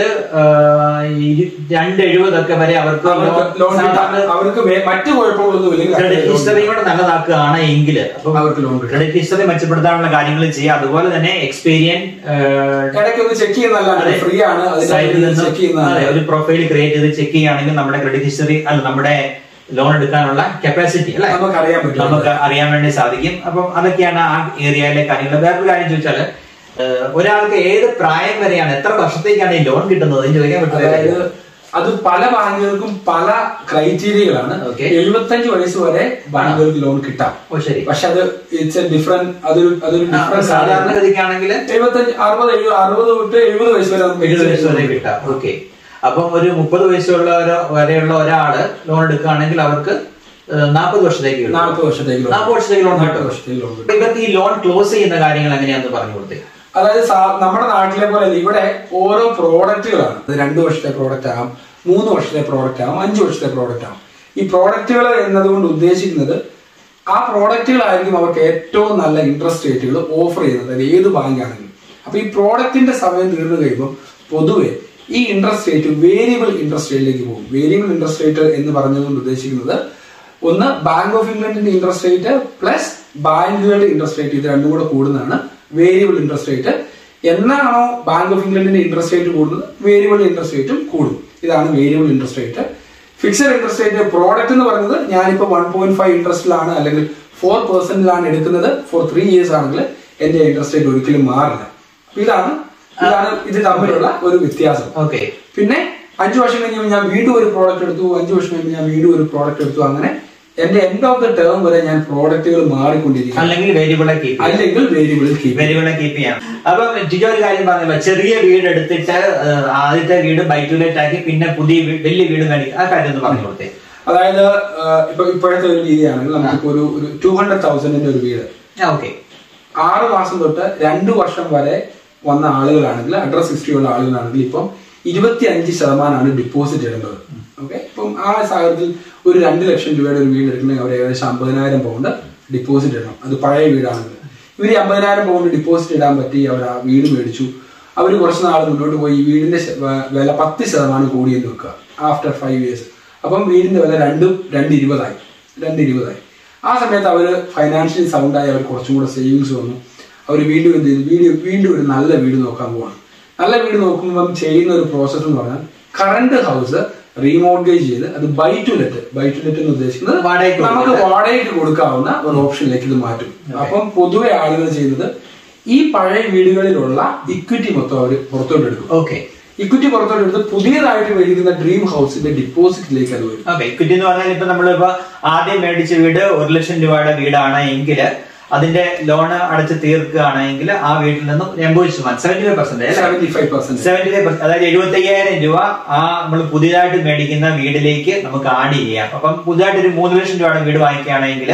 രണ്ട് എഴുപതൊക്കെ വരെ അവർക്ക് അവർക്ക് ലോൺ സാധാരണ അവർക്ക് വേ- മറ്റു കുഴപ്പങ്ങളൊന്നും ഇല്ലെങ്കിൽ ക്രെഡിറ്റ് ഹിസ്റ്ററി കൂടെ നല്ലതാക്കുകയാണ് എങ്കിൽ അപ്പം അവർക്ക് ലോൺ കിട്ടും ക്രെഡിറ്റ് ഹിസ്റ്ററി മെച്ചപ്പെടുത്താനുള്ള കാര്യങ്ങൾ ചെയ്യുക അതുപോലെ തന്നെ എക്സ്പീരിയൻ ഇടയ്ക്ക് ഒന്ന് ചെക്ക് ചെയ്യുന്നതല്ല ഫ്രീ ആണ് സൈറ്റിൽ അതിന്റെ നിന്ന് ചെക്ക് ചെയ്യുന്നതാണ് അതെ, ഒരു പ്രൊഫൈൽ ക്രിയേറ്റ് ചെയ്ത് ചെക്ക് ചെയ്യുകയാണെങ്കിൽ നമ്മുടെ ക്രെഡിറ്റ് ഹിസ്റ്ററി അല്ല നമ്മുടെ ലോൺ എടുക്കാനുള്ള കപ്പാസിറ്റി അല്ലെ നമുക്ക് അറിയാൻ പറ്റും നമുക്ക് അറിയാൻ വേണ്ടി സാധിക്കും അപ്പം അതൊക്കെയാണ് ആ ഏരിയയിലെ കാര്യങ്ങൾ വേറൊരു കാര്യം ചോദിച്ചാല് ഏഹ്, ഒരാൾക്ക് ഏത് പ്രായം വരെയാണ് എത്ര വർഷത്തേക്കാണ് ഈ ലോൺ കിട്ടുന്നത് എന്ന് ചോദിക്കാൻ അതായത് പറ്റുന്നത് അത് പല ബാങ്കുകൾക്കും പല ക്രൈറ്റീരിയകളാണ് Okay. എഴുപത്തഞ്ച് വയസ്സ് വരെ ബാങ്കുകൾക്ക് ലോൺ കിട്ടാം ഓ ശരി പക്ഷെ അത് ഇറ്റ്സ് എ ഡിഫറെന്റ് അതൊരു അതൊരു ആ, ഡിഫറൻസ് സാധാരണഗതിക്കാണെങ്കിൽ എഴുപത്തഞ്ച് അറുപത് എഴുപത് അറുപത് തൊട്ട് എഴുപത് വയസ്സ് വരെ നമുക്ക് എഴുപത് വയസ്സ് വരെ കിട്ടാം ഓക്കെ അപ്പം ഒരു മുപ്പത് വയസ്സുള്ള ഒരു- വരെയുള്ള ഒരാള് ലോൺ എടുക്കുകയാണെങ്കിൽ അവർക്ക് നാൽപ്പത് വർഷത്തേക്ക് കിട്ടും നാൽപ്പത് വർഷത്തേക്ക് loan. നാൽപ്പത് വർഷത്തേക്ക് ലോൺ നാൽപ്പത് കിട്ടും വർഷത്തേക്ക് ലോൺ കിട്ടും അപ്പൊ ഇവർക്ക് ഈ ലോൺ ക്ലോസ് ചെയ്യുന്ന കാര്യങ്ങൾ എങ്ങനെയാന്ന് പറഞ്ഞു കൊടുത്തേ അതായത് സാ- നമ്മുടെ നാട്ടിലെ പോലെ അല്ല ഇവിടെ ഓരോ പ്രോഡക്റ്റുകളാണ് അത് രണ്ട് വർഷത്തെ പ്രോഡക്റ്റ് ആകാം മൂന്ന് വർഷത്തെ പ്രോഡക്റ്റ് ആകാം അഞ്ച് വർഷത്തെ പ്രോഡക്റ്റ് ആകാം ഈ പ്രോഡക്റ്റുകൾ എന്നതുകൊണ്ട് ഉദ്ദേശിക്കുന്നത് ആ പ്രോഡക്റ്റുകളായിരിക്കും അവർക്ക് ഏറ്റവും നല്ല ഇൻട്രസ്റ്റ് റേറ്റുകൾ ഓഫർ ചെയ്യുന്നത് അതായത് ഏത് ബാങ്കാണെങ്കിലും അപ്പൊ ഈ പ്രോഡക്റ്റിന്റെ സമയം തീർന്നു കഴിയുമ്പോൾ പൊതുവെ ഈ ഇൻട്രസ്റ്റ് റേറ്റ് വേരിയബിൾ ഇൻട്രസ്റ്റ് റേറ്റിലേക്ക് പോകും വേരിയബിൾ ഇൻട്രസ്റ്റ് റേറ്റ് എന്ന് പറഞ്ഞതുകൊണ്ട് ഉദ്ദേശിക്കുന്നത് ഒന്ന് ബാങ്ക് ഓഫ് ഇംഗ്ലണ്ടിന്റെ ഇൻട്രസ്റ്റ് റേറ്റ് പ്ലസ് ബാങ്കുകളുടെ ഇൻട്രസ്റ്റ് റേറ്റ് ഇത് രണ്ടും കൂടെ കൂടുന്നതാണ് വേരിയബിൾ ഇൻട്രസ്റ്റ് റേറ്റ് എന്നാണോ ബാങ്ക് ഓഫ് ഇംഗ്ലണ്ടിന്റെ ഇൻട്രസ്റ്റ് റേറ്റ് കൂടുന്നത് വേരിയബിൾ ഇൻട്രസ്റ്റ് റേറ്റും കൂടും ഇതാണ് variable interest rate fixed interest rate product എന്ന് പറയുന്നത് ഞാനിപ്പോൾ വൺ പോയിന്റ് ഫൈവ് ഇൻട്രസ്റ്റിലാണ് അല്ലെങ്കിൽ ഫോർ പെർസെന്റിലാണ് എടുക്കുന്നത് ഫോർ ത്രീ ഇയേഴ്സ് ആണെങ്കിൽ എന്റെ ഇൻട്രസ്റ്റ് റേറ്റ് ഒരിക്കലും മാറില്ല അപ്പൊ ഇതാണ് ഇതാണ് ഇത് തമ്മിലുള്ള ഒരു വ്യത്യാസം ഓക്കെ പിന്നെ അഞ്ചു വർഷം കഴിഞ്ഞ് ഞാൻ വീണ്ടും ഒരു പ്രോഡക്റ്റ് എടുത്തു അഞ്ചു വർഷം കഴിഞ്ഞ് ഞാൻ വീണ്ടും ഒരു പ്രോഡക്റ്റ് എടുത്തു അങ്ങനെ എന്റെ എൻഡ് ഓഫ് ദ ടേം വരെ ഞാൻ പ്രോഡക്റ്റുകൾ മാറിക്കൊണ്ടിരിക്കും അല്ലെങ്കിൽ വേരിയബിളെ കീപ്പ് അല്ലെങ്കിൽ വേരിയബിളിൽ കീപ്പ് വേരിയബിളെ കീപ്പ് ചെയ്യാം അപ്പം ജിജോ ഒരു കാര്യം പറഞ്ഞല്ലോ ചെറിയ വീട് എടുത്തിട്ട് ഏഹ്, ആദ്യത്തെ വീട് ബൈ ടു ലെറ്റ് ആക്കി പിന്നെ പുതിയ വീ- വലിയ വീട് മേടിക്കും ആ കാര്യം ഒന്ന് പറഞ്ഞു കൊടുത്തേ അതായത് ആ, ഇപ്പൊ ഇപ്പോഴത്തെ ഒരു രീതിയാണെങ്കിൽ നമുക്കിപ്പോ ഒരു ഒരു ടു ഹൺഡ്രഡ് തൗസൻഡിന്റെ ഒരു വീട് ആ ഓക്കെ ആറ് മാസം തൊട്ട് രണ്ട് വർഷം വരെ വന്ന ആളുകളാണെങ്കിൽ അഡ്രസ് ഹിസ്റ്ററി ഉള്ള ആളുകളാണെങ്കിൽ ഇപ്പം ഇരുപത്തി അഞ്ച് ശതമാനമാണ് ഡിപ്പോസിറ്റ് ഇടേണ്ടത് ഓക്കെ ഇപ്പം ആ സാഹചര്യത്തിൽ ഒരു രണ്ട് ലക്ഷം രൂപയുടെ ഒരു വീട് എടുക്കണമെങ്കിൽ അവർ ഏകദേശം അമ്പതിനായിരം പൗണ്ട് ഡിപ്പോസിറ്റ് ഇടണം അത് പഴയ വീടാണെങ്കിൽ ഇവർ അമ്പതിനായിരം പൗണ്ട് ഡിപ്പോസിറ്റ് ഇടാൻ പറ്റി അവർ ആ വീട് മേടിച്ചു അവർ കുറച്ച് നാൾ മുന്നോട്ട് പോയി ഈ വീടിന്റെ ശ- വ- വില പത്ത് ശതമാനം കൂടിയെന്ന് വെക്കുക ആഫ്റ്റർ ഫൈവ് ഇയേഴ്സ് അപ്പം വീടിന്റെ വില രണ്ടും രണ്ട് ഇരുപതായി രണ്ട് ഇരുപതായി ആ സമയത്ത് അവർ ഫൈനാൻഷ്യലി സൗണ്ടായി അവർ കുറച്ചും കൂടെ സേവിങ്സ് വന്നു അവർ വീണ്ടും എന്ത് ചെയ്തു വീണ്ടും വീണ്ടും ഒരു നല്ല വീട് നോക്കാൻ പോവാണ് നല്ല വീട് നോക്കുമ്പം ചെയ്യുന്ന ഒരു പ്രോസസ്സ് എന്ന് പറഞ്ഞാൽ കറണ്ട് ഹൗസ് റീമോർഗേജ് ചെയ്ത് അത് buy to let buy to let എന്ന് ഉദ്ദേശിക്കുന്നത് വാടകയ്ക്ക് നമുക്ക് വാടകയ്ക്ക് കൊടുക്കാവുന്ന ഒരു ഓപ്ഷനിലേക്ക് ഇത് മാറ്റും അപ്പം പൊതുവെ ആളുകൾ ചെയ്യുന്നത് ഈ പഴയ വീടുകളിലുള്ള ഇക്വിറ്റി മൊത്തം അവർ പുറത്തോട്ട് എടുക്കും ഓക്കെ ഇക്വിറ്റി പുറത്തോട്ട് എടുത്ത് പുതിയതായിട്ട് മേടിക്കുന്ന ഡ്രീം ഹൗസിന്റെ ഡിപ്പോസിറ്റിലേക്ക് അത് വരും ഓക്കെ ഇക്വിറ്റി എന്ന് പറഞ്ഞാൽ ഇപ്പൊ നമ്മളിപ്പോ ആദ്യം മേടിച്ച വീട് ഒരു ലക്ഷം രൂപയുടെ വീടാണ് എങ്കിൽ അതിന്റെ ലോൺ അടച്ച് തീർക്കുകയാണെങ്കിൽ ആ വീട്ടിൽ നിന്നും എൺപത് ശതമാനം seventy five percent seventy five percent seventy five അതായത് എഴുപത്തി അയ്യായിരം രൂപ ആ നമ്മൾ പുതിയതായിട്ട് മേടിക്കുന്ന വീടിലേക്ക് നമുക്ക് ആഡ് ചെയ്യാം അപ്പം പുതിയതായിട്ട് ഒരു മൂന്ന് ലക്ഷം രൂപയുടെ വീട് വാങ്ങിക്കുകയാണെങ്കിൽ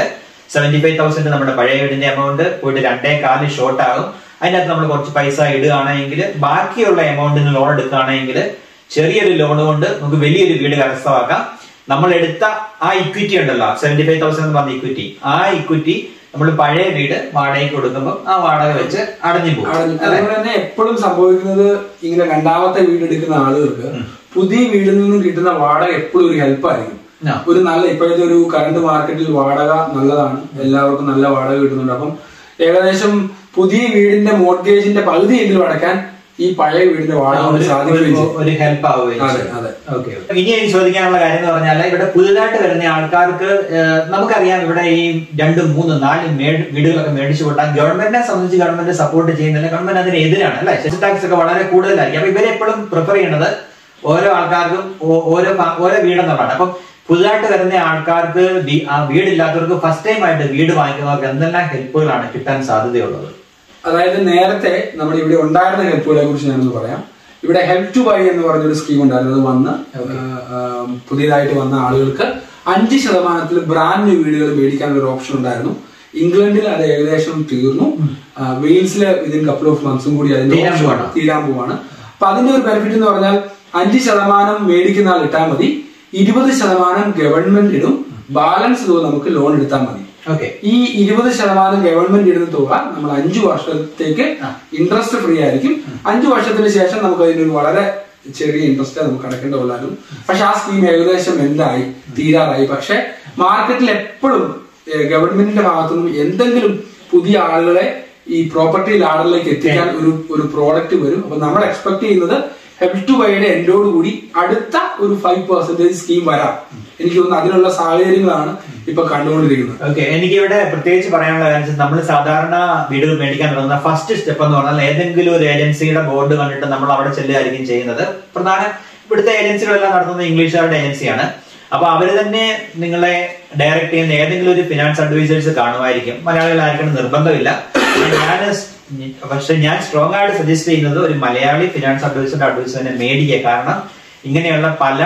സെവന്റി ഫൈവ് തൗസൻഡ് നമ്മുടെ പഴയ വീടിന്റെ എമൗണ്ട് പോയിട്ട് രണ്ടേ കാലിന് ഷോർട്ട് ആകും അതിനകത്ത് നമ്മൾ കുറച്ച് പൈസ ഇടുകയാണെങ്കിൽ ബാക്കിയുള്ള എമൗണ്ടിന് ലോൺ എടുക്കുകയാണെങ്കിൽ ചെറിയൊരു ലോൺ കൊണ്ട് നമുക്ക് വലിയൊരു വീട് കരസ്ഥമാക്കാം നമ്മൾ എടുത്ത ആ ഇക്വിറ്റി ഉണ്ടല്ലോ സെവന്റി ഫൈവ് തൗസൻഡ് എന്ന് പറഞ്ഞ ഇക്വിറ്റി ആ ഇക്വിറ്റി നമ്മൾ പഴയ വീട് വാടകയ്ക്ക് കൊടുക്കുമ്പോൾ ആ വാടക വെച്ച് അടഞ്ഞു പോകും അവിടെ അല്ലെ അതുപോലെ തന്നെ എപ്പോഴും സംഭവിക്കുന്നത് ഇങ്ങനെ രണ്ടാമത്തെ വീട് എടുക്കുന്ന ആളുകൾക്ക് പുതിയ വീടിൽ നിന്നും കിട്ടുന്ന വാടക എപ്പോഴും ഒരു ഹെൽപ്പായിരിക്കും ആ. ഒരു നല്ല ഇപ്പോഴത്തെ ഒരു കറണ്ട് മാർക്കറ്റിൽ വാടക നല്ലതാണ് എല്ലാവർക്കും നല്ല വാടക കിട്ടുന്നുണ്ട് അപ്പം ഏകദേശം പുതിയ വീടിന്റെ മോർഗേജിന്റെ പകുതിയെങ്കിലും അടയ്ക്കാൻ ഈ പഴയ വീടിന്റെ വാടക കൊണ്ട് സാധിക്കുകയും ചെയ്യും ഒരു ഹെൽപ്പ് ആവുകയും അതെ, ചെയ്യും. അതെ. ഓക്കെ ഇനി എനിക്ക് ചോദിക്കാനുള്ള കാര്യം എന്ന് പറഞ്ഞാൽ ഇവിടെ പുതുതായിട്ട് വരുന്ന ആൾക്കാർക്ക് ഏഹ്, നമുക്കറിയാം ഇവിടെ ഈ രണ്ടും മൂന്നും നാലും മേട് വീടുകളൊക്കെ മേടിച്ചു കൂട്ടാൻ ഗവൺമെന്റിനെ സംബന്ധിച്ച് ഗവൺമെന്റ് സപ്പോർട്ട് ചെയ്യുന്നില്ല ഗവൺമെന്റ് അതിന് എതിരാണ് അല്ലെ സെസ് ടാക്സ് ഒക്കെ വളരെ കൂടുതലായിരിക്കും അപ്പൊ ഇവരെ എപ്പോഴും പ്രിഫർ ചെയ്യുന്നത് ഓരോ ആൾക്കാർക്കും ഓ- ഓരോ ഫ- ഓരോ വീടെന്നുള്ളതാണ് അപ്പം പുതുതായിട്ട് വരുന്ന ആൾക്കാർക്ക് വീ- ആ വീടില്ലാത്തവർക്ക് ഫസ്റ്റ് ടൈം ആയിട്ട് വീട് വാങ്ങിക്കുന്നവർക്ക് എന്തെല്ലാം ഹെൽപ്പുകളാണ് കിട്ടാൻ സാധ്യതയുള്ളത് അതായത് നേരത്തെ നമ്മുടെ ഇവിടെ ഉണ്ടായിരുന്ന ഹെൽപ്പുകളെ കുറിച്ച് ഞാനൊന്ന് പറയാം ഇവിടെ ഹെൽപ്പ് ടു ബൈ എന്ന് പറഞ്ഞൊരു സ്കീം ഉണ്ടായിരുന്നു അത് വന്ന് ആ, ആ, പുതിയതായിട്ട് വന്ന ആളുകൾക്ക് അഞ്ച് ശതമാനത്തിൽ ബ്രാൻഡ് ന്യൂ വീടുകൾ മേടിക്കാനുള്ള ഒരു ഓപ്ഷൻ ഉണ്ടായിരുന്നു ഇംഗ്ലണ്ടിൽ അത് ഏകദേശം തീർന്നു ആ, വെയിൽസില് ഇതിൻ കപ്പിൾ ഓഫ് മന്ത്സും കൂടി അതിന്റെ തീരാൻ option പോവാണ്. തീരാൻ പോവാണ് അപ്പൊ അതിന്റെ ഒരു ബെനിഫിറ്റ് എന്ന് പറഞ്ഞാൽ അഞ്ച് ശതമാനം മേടിക്കുന്ന ആൾ ഇട്ടാൽ മതി ഇരുപത് ശതമാനം ഗവൺമെന്റ് ഇടും ബാലൻസ് തുക നമുക്ക് ലോൺ എടുത്താൽ മതി ഓക്കെ ഈ ഇരുപത് ശതമാനം ഗവൺമെന്റ് ഇടുന്ന തുക നമ്മൾ അഞ്ചു വർഷത്തേക്ക് ഇൻട്രസ്റ്റ് ഫ്രീ ആയിരിക്കും അഞ്ചു വർഷത്തിന് ശേഷം നമുക്ക് അതിനൊരു വളരെ ചെറിയ ഇൻട്രസ്റ്റ് നമുക്ക് അടക്കേണ്ട ഉള്ളായിരുന്നു പക്ഷെ ആ സ്കീം ഏകദേശം എന്തായി തീരാറായി പക്ഷെ മാർക്കറ്റിൽ എപ്പോഴും ഗവൺമെന്റിന്റെ ഭാഗത്തുനിന്നും എന്തെങ്കിലും പുതിയ ആളുകളെ ഈ പ്രോപ്പർട്ടി ലാഡറിലേക്ക് എത്തിക്കാൻ ഒരു ഒരു പ്രോഡക്റ്റ് വരും അപ്പൊ നമ്മൾ എക്സ്പെക്ട് ചെയ്യുന്നത് ഹെൽപ് ടു ബൈയുടെ എൻഡോട് കൂടി അടുത്ത ഒരു ഫൈവ് പെർസെന്റേജ് സ്കീം വരാം എനിക്ക് തോന്നുന്നു അതിനുള്ള സാഹചര്യങ്ങളാണ് ഇപ്പൊ കണ്ടുകൊണ്ടിരിക്കുന്നത് ഓക്കെ എനിക്ക് ഇവിടെ പ്രത്യേകിച്ച് പറയാനുള്ള കാര്യം വെച്ചാൽ നമ്മൾ സാധാരണ വീടുകൾ മേടിക്കാൻ തുടങ്ങുന്ന ഫസ്റ്റ് സ്റ്റെപ്പ് എന്ന് പറഞ്ഞാൽ ഏതെങ്കിലും ഒരു ഏജൻസിയുടെ ബോർഡ് കണ്ടിട്ട് നമ്മൾ അവിടെ ചെല്ലുകയായിരിക്കും ചെയ്യുന്നത് പ്രധാന ഇവിടുത്തെ ഏജൻസികളെല്ലാം നടത്തുന്നത് ഇംഗ്ലീഷുകാരുടെ ഏജൻസിയാണ് അപ്പൊ അവര് തന്നെ നിങ്ങളെ ഡയറക്ട് ചെയ്യുന്ന ഏതെങ്കിലും ഒരു ഫിനാൻസ് അഡ്വൈസേഴ്സ് കാണുമായിരിക്കും മലയാളികളായിരിക്കണം നിർബന്ധമില്ല ഞാൻ പക്ഷെ ഞാൻ സ്ട്രോങ് ആയിട്ട് സജസ്റ്റ് ചെയ്യുന്നത് ഒരു മലയാളി ഫിനാൻസ് അഡ്വൈസറിന്റെ അഡ്വൈസ് തന്നെ മേടിക്കുക കാരണം ഇങ്ങനെയുള്ള പല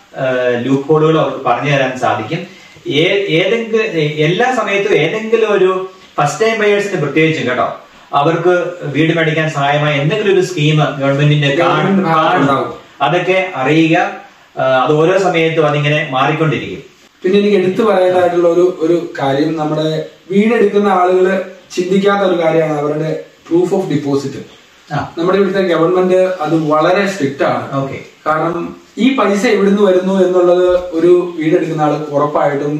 ലൂപ്പ് ഹോളുകളും അവർക്ക് പറഞ്ഞു തരാൻ സാധിക്കും ഏ- ഏതെങ്കിലും എല്ലാ സമയത്തും ഏതെങ്കിലും ഒരു ഫസ്റ്റ് ടൈം ബയേഴ്സിന് പ്രത്യേകിച്ചും കേട്ടോ അവർക്ക് വീട് മേടിക്കാൻ സഹായമായ എന്തെങ്കിലും ഒരു സ്കീം ഗവൺമെന്റിന്റെ കാണും ഗവൺമെന്റ് ഭാഗത്ത് കാണും. ഉണ്ടാവും. അതൊക്കെ അറിയുക ആ, അത് ഓരോ സമയത്തും അതിങ്ങനെ മാറിക്കൊണ്ടിരിക്കും പിന്നെ എനിക്ക് എടുത്തു പറയേണ്ടതായിട്ടുള്ള ഒരു ഒരു കാര്യം നമ്മുടെ വീടെടുക്കുന്ന ആളുകൾ ചിന്തിക്കാത്ത ഒരു കാര്യമാണ് അവരുടെ പ്രൂഫ് ഓഫ് ഡിപ്പോസിറ്റ് ആ നമ്മുടെ ഇവിടുത്തെ ഗവൺമെന്റ് അത് വളരെ സ്ട്രിക്റ്റ് ആണ് ഓക്കെ കാരണം ഈ പൈസ എവിടുന്ന് വരുന്നു എന്നുള്ളത് ഒരു വീടെടുക്കുന്ന ആൾ ഉറപ്പായിട്ടും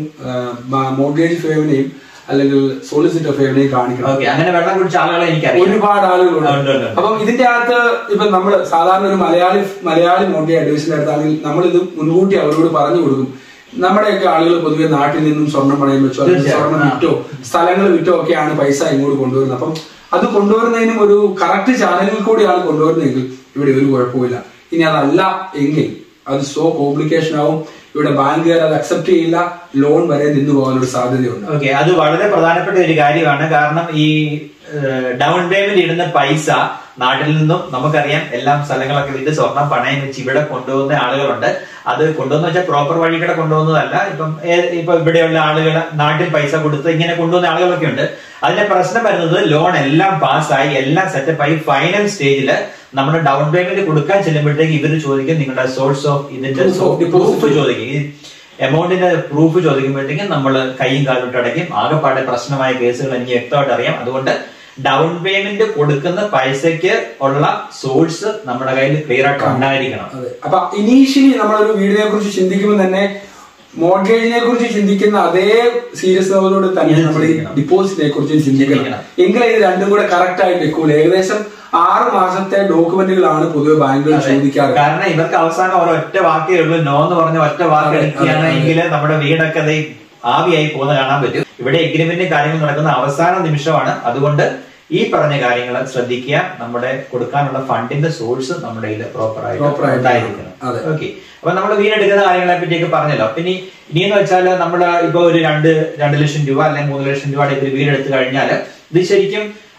മോർഗേജ് ഫേവിനെയും അല്ലെങ്കിൽ സോളിസിറ്റർ ഫേവിനെയും കാണിക്കണം ഓക്കെ അങ്ങനെ വെള്ളം കുടിച്ച ആളുകളെ എനിക്കറിയാം ഒരുപാട് ഉണ്ട്, ഉണ്ട്, ആളുകളുണ്ട് ഉണ്ട്. അപ്പം ഇതിന്റെ അകത്ത് ഇപ്പൊ നമ്മൾ സാധാരണ ഒരു മലയാളി മലയാളി മോർഗേജ് അഡ്വൈസിന്റെ അടുത്താണെങ്കിൽ നമ്മൾ ഇത് മുൻകൂട്ടി അവരോട് പറഞ്ഞു കൊടുക്കും നമ്മുടെയൊക്കെ ആളുകൾ പൊതുവെ നാട്ടിൽ നിന്നും സ്വർണം പണയം വെച്ചോ അല്ലെങ്കിൽ തീർച്ചയായും. സ്വർണം ആ. വിറ്റോ സ്ഥലങ്ങൾ വിറ്റോ ഒക്കെയാണ് പൈസ ഇങ്ങോട്ട് കൊണ്ടുവരുന്നത് അപ്പം അത് കൊണ്ടുവരുന്നതിനും ഒരു കറക്റ്റ് ചാനലിൽ കൂടിയാണ് കൊണ്ടുവരുന്നതെങ്കിൽ ഇവിടെ ഒരു കുഴപ്പമില്ല ഇനി അതല്ല എങ്കിൽ അത് സോ കോംപ്ലിക്കേഷൻ ആവും ഇവിടെ ബാങ്കുകാർ അത് അക്സെപ്റ്റ് ചെയ്യില്ല ലോൺ വരെ നിന്നു പോകാനൊരു സാധ്യതയുണ്ട് ഓക്കെ അത് വളരെ പ്രധാനപ്പെട്ട ഒരു കാര്യമാണ് കാരണം ഈ ഡൗൺ പേയ്മെന്റ് ഇടുന്ന പൈസ നാട്ടിൽ നിന്നും നമുക്കറിയാം എല്ലാം സ്ഥലങ്ങളൊക്കെ വിറ്റ് സ്വർണം പണയം വെച്ച് ഇവിടെ കൊണ്ടുപോകുന്ന ആളുകളുണ്ട് അത് കൊണ്ടുവന്ന് വെച്ചാൽ പ്രോപ്പർ വഴി കൂടെ കൊണ്ടുപോകുന്നതല്ല ഇപ്പം ഏ- ഇപ്പൊ ഇവിടെയുള്ള ആളുകൾ നാട്ടിൽ പൈസ കൊടുത്ത് ഇങ്ങനെ കൊണ്ടുപോകുന്ന ആളുകളൊക്കെ ഉണ്ട് അതിന്റെ പ്രശ്നം വരുന്നത് ലോൺ എല്ലാം പാസ്സായി എല്ലാം സെറ്റപ്പായി ഫൈനൽ സ്റ്റേജിൽ നമ്മുടെ ഡൗൺ പേയ്മെന്റ് കൊടുക്കാൻ ചെല്ലുമ്പോഴത്തേക്ക് ഇവർ ചോദിക്കും നിങ്ങളുടെ സോഴ്സ് ഓഫ് ഇതിന്റെ Proof of deposit. പ്രൂഫ് ചോദിക്കും ഈ എമൗണ്ടിന്റെ പ്രൂഫ് ചോദിക്കുമ്പോഴത്തേക്കും നമ്മൾ കൈയും കാലിട്ട് അടയ്ക്കും ആകെപ്പാടെ പ്രശ്നമായ കേസുകൾ എനിക്ക് വ്യക്തമായിട്ട് അറിയാം അതുകൊണ്ട് ഡൗൺ പേയ്മെന്റ് കൊടുക്കുന്ന പൈസയ്ക്ക് ഉള്ള സോഴ്സ് നമ്മുടെ കയ്യിൽ ക്ലിയർ ആയിട്ട് ഉണ്ടായിരിക്കണം അതെ അപ്പൊ ഇനീഷ്യലി നമ്മളൊരു വീടിനെ കുറിച്ച് ചിന്തിക്കുമ്പോൾ തന്നെ മോർഗേജിനെ കുറിച്ച് ചിന്തിക്കുന്ന അതേ സീരിയസ്നോട് തന്നെ ഇത് നമ്മൾ ഈ ചിന്തിക്കണം. ഡിപ്പോസിറ്റിനെ കുറിച്ച് ചിന്തിക്കണം ചിന്തിക്കണം. എങ്കിലേ ഇത് രണ്ടും കൂടെ കറക്റ്റ് ആയിട്ട് വെക്കൂല ഏകദേശം ആറ് മാസത്തെ ഡോക്യുമെന്റുകളാണ് പൊതുവെ ബാങ്കുകൾ അതെ. ചോദിക്കാറ് കാരണം ഇവർക്ക് അവസാനം ഒരൊറ്റ വാക്കേ ഉള്ളൂ നോ എന്ന് പറഞ്ഞ ഒറ്റ വാക്ക് അതെ, അതെ, എടുക്കുകയാണെങ്കിൽ നമ്മുടെ വീടൊക്കെ അത് ആവിയായി പോകുന്ന കാണാൻ പറ്റും ഇവിടെ എഗ്രിമെന്റ് കാര്യങ്ങൾ നടക്കുന്ന അവസാന നിമിഷമാണ് അതുകൊണ്ട് ഈ പറഞ്ഞ കാര്യങ്ങൾ ശ്രദ്ധിക്കുക നമ്മുടെ കൊടുക്കാനുള്ള ഫണ്ടിന്റെ സോഴ്സ് നമ്മുടെ കയ്യിൽ പ്രോപ്പർ Proper ആയിട്ട് ആയിട്ട് ഉണ്ടായിരിക്കണം അതെ. ഓക്കെ അപ്പൊ നമ്മൾ വീടെടുക്കുന്ന കാര്യങ്ങളെ പറ്റിയൊക്കെ പറഞ്ഞല്ലോ പിന്നെ ഇനിയെന്ന് വെച്ചാൽ നമ്മൾ ഇപ്പൊ ഒരു രണ്ട് രണ്ട് ലക്ഷം രൂപ അല്ലെങ്കിൽ മൂന്ന് ലക്ഷം രൂപയുടെ ഒരു വീട് എടുത്തു കഴിഞ്ഞാൽ ഇത് ശരിക്കും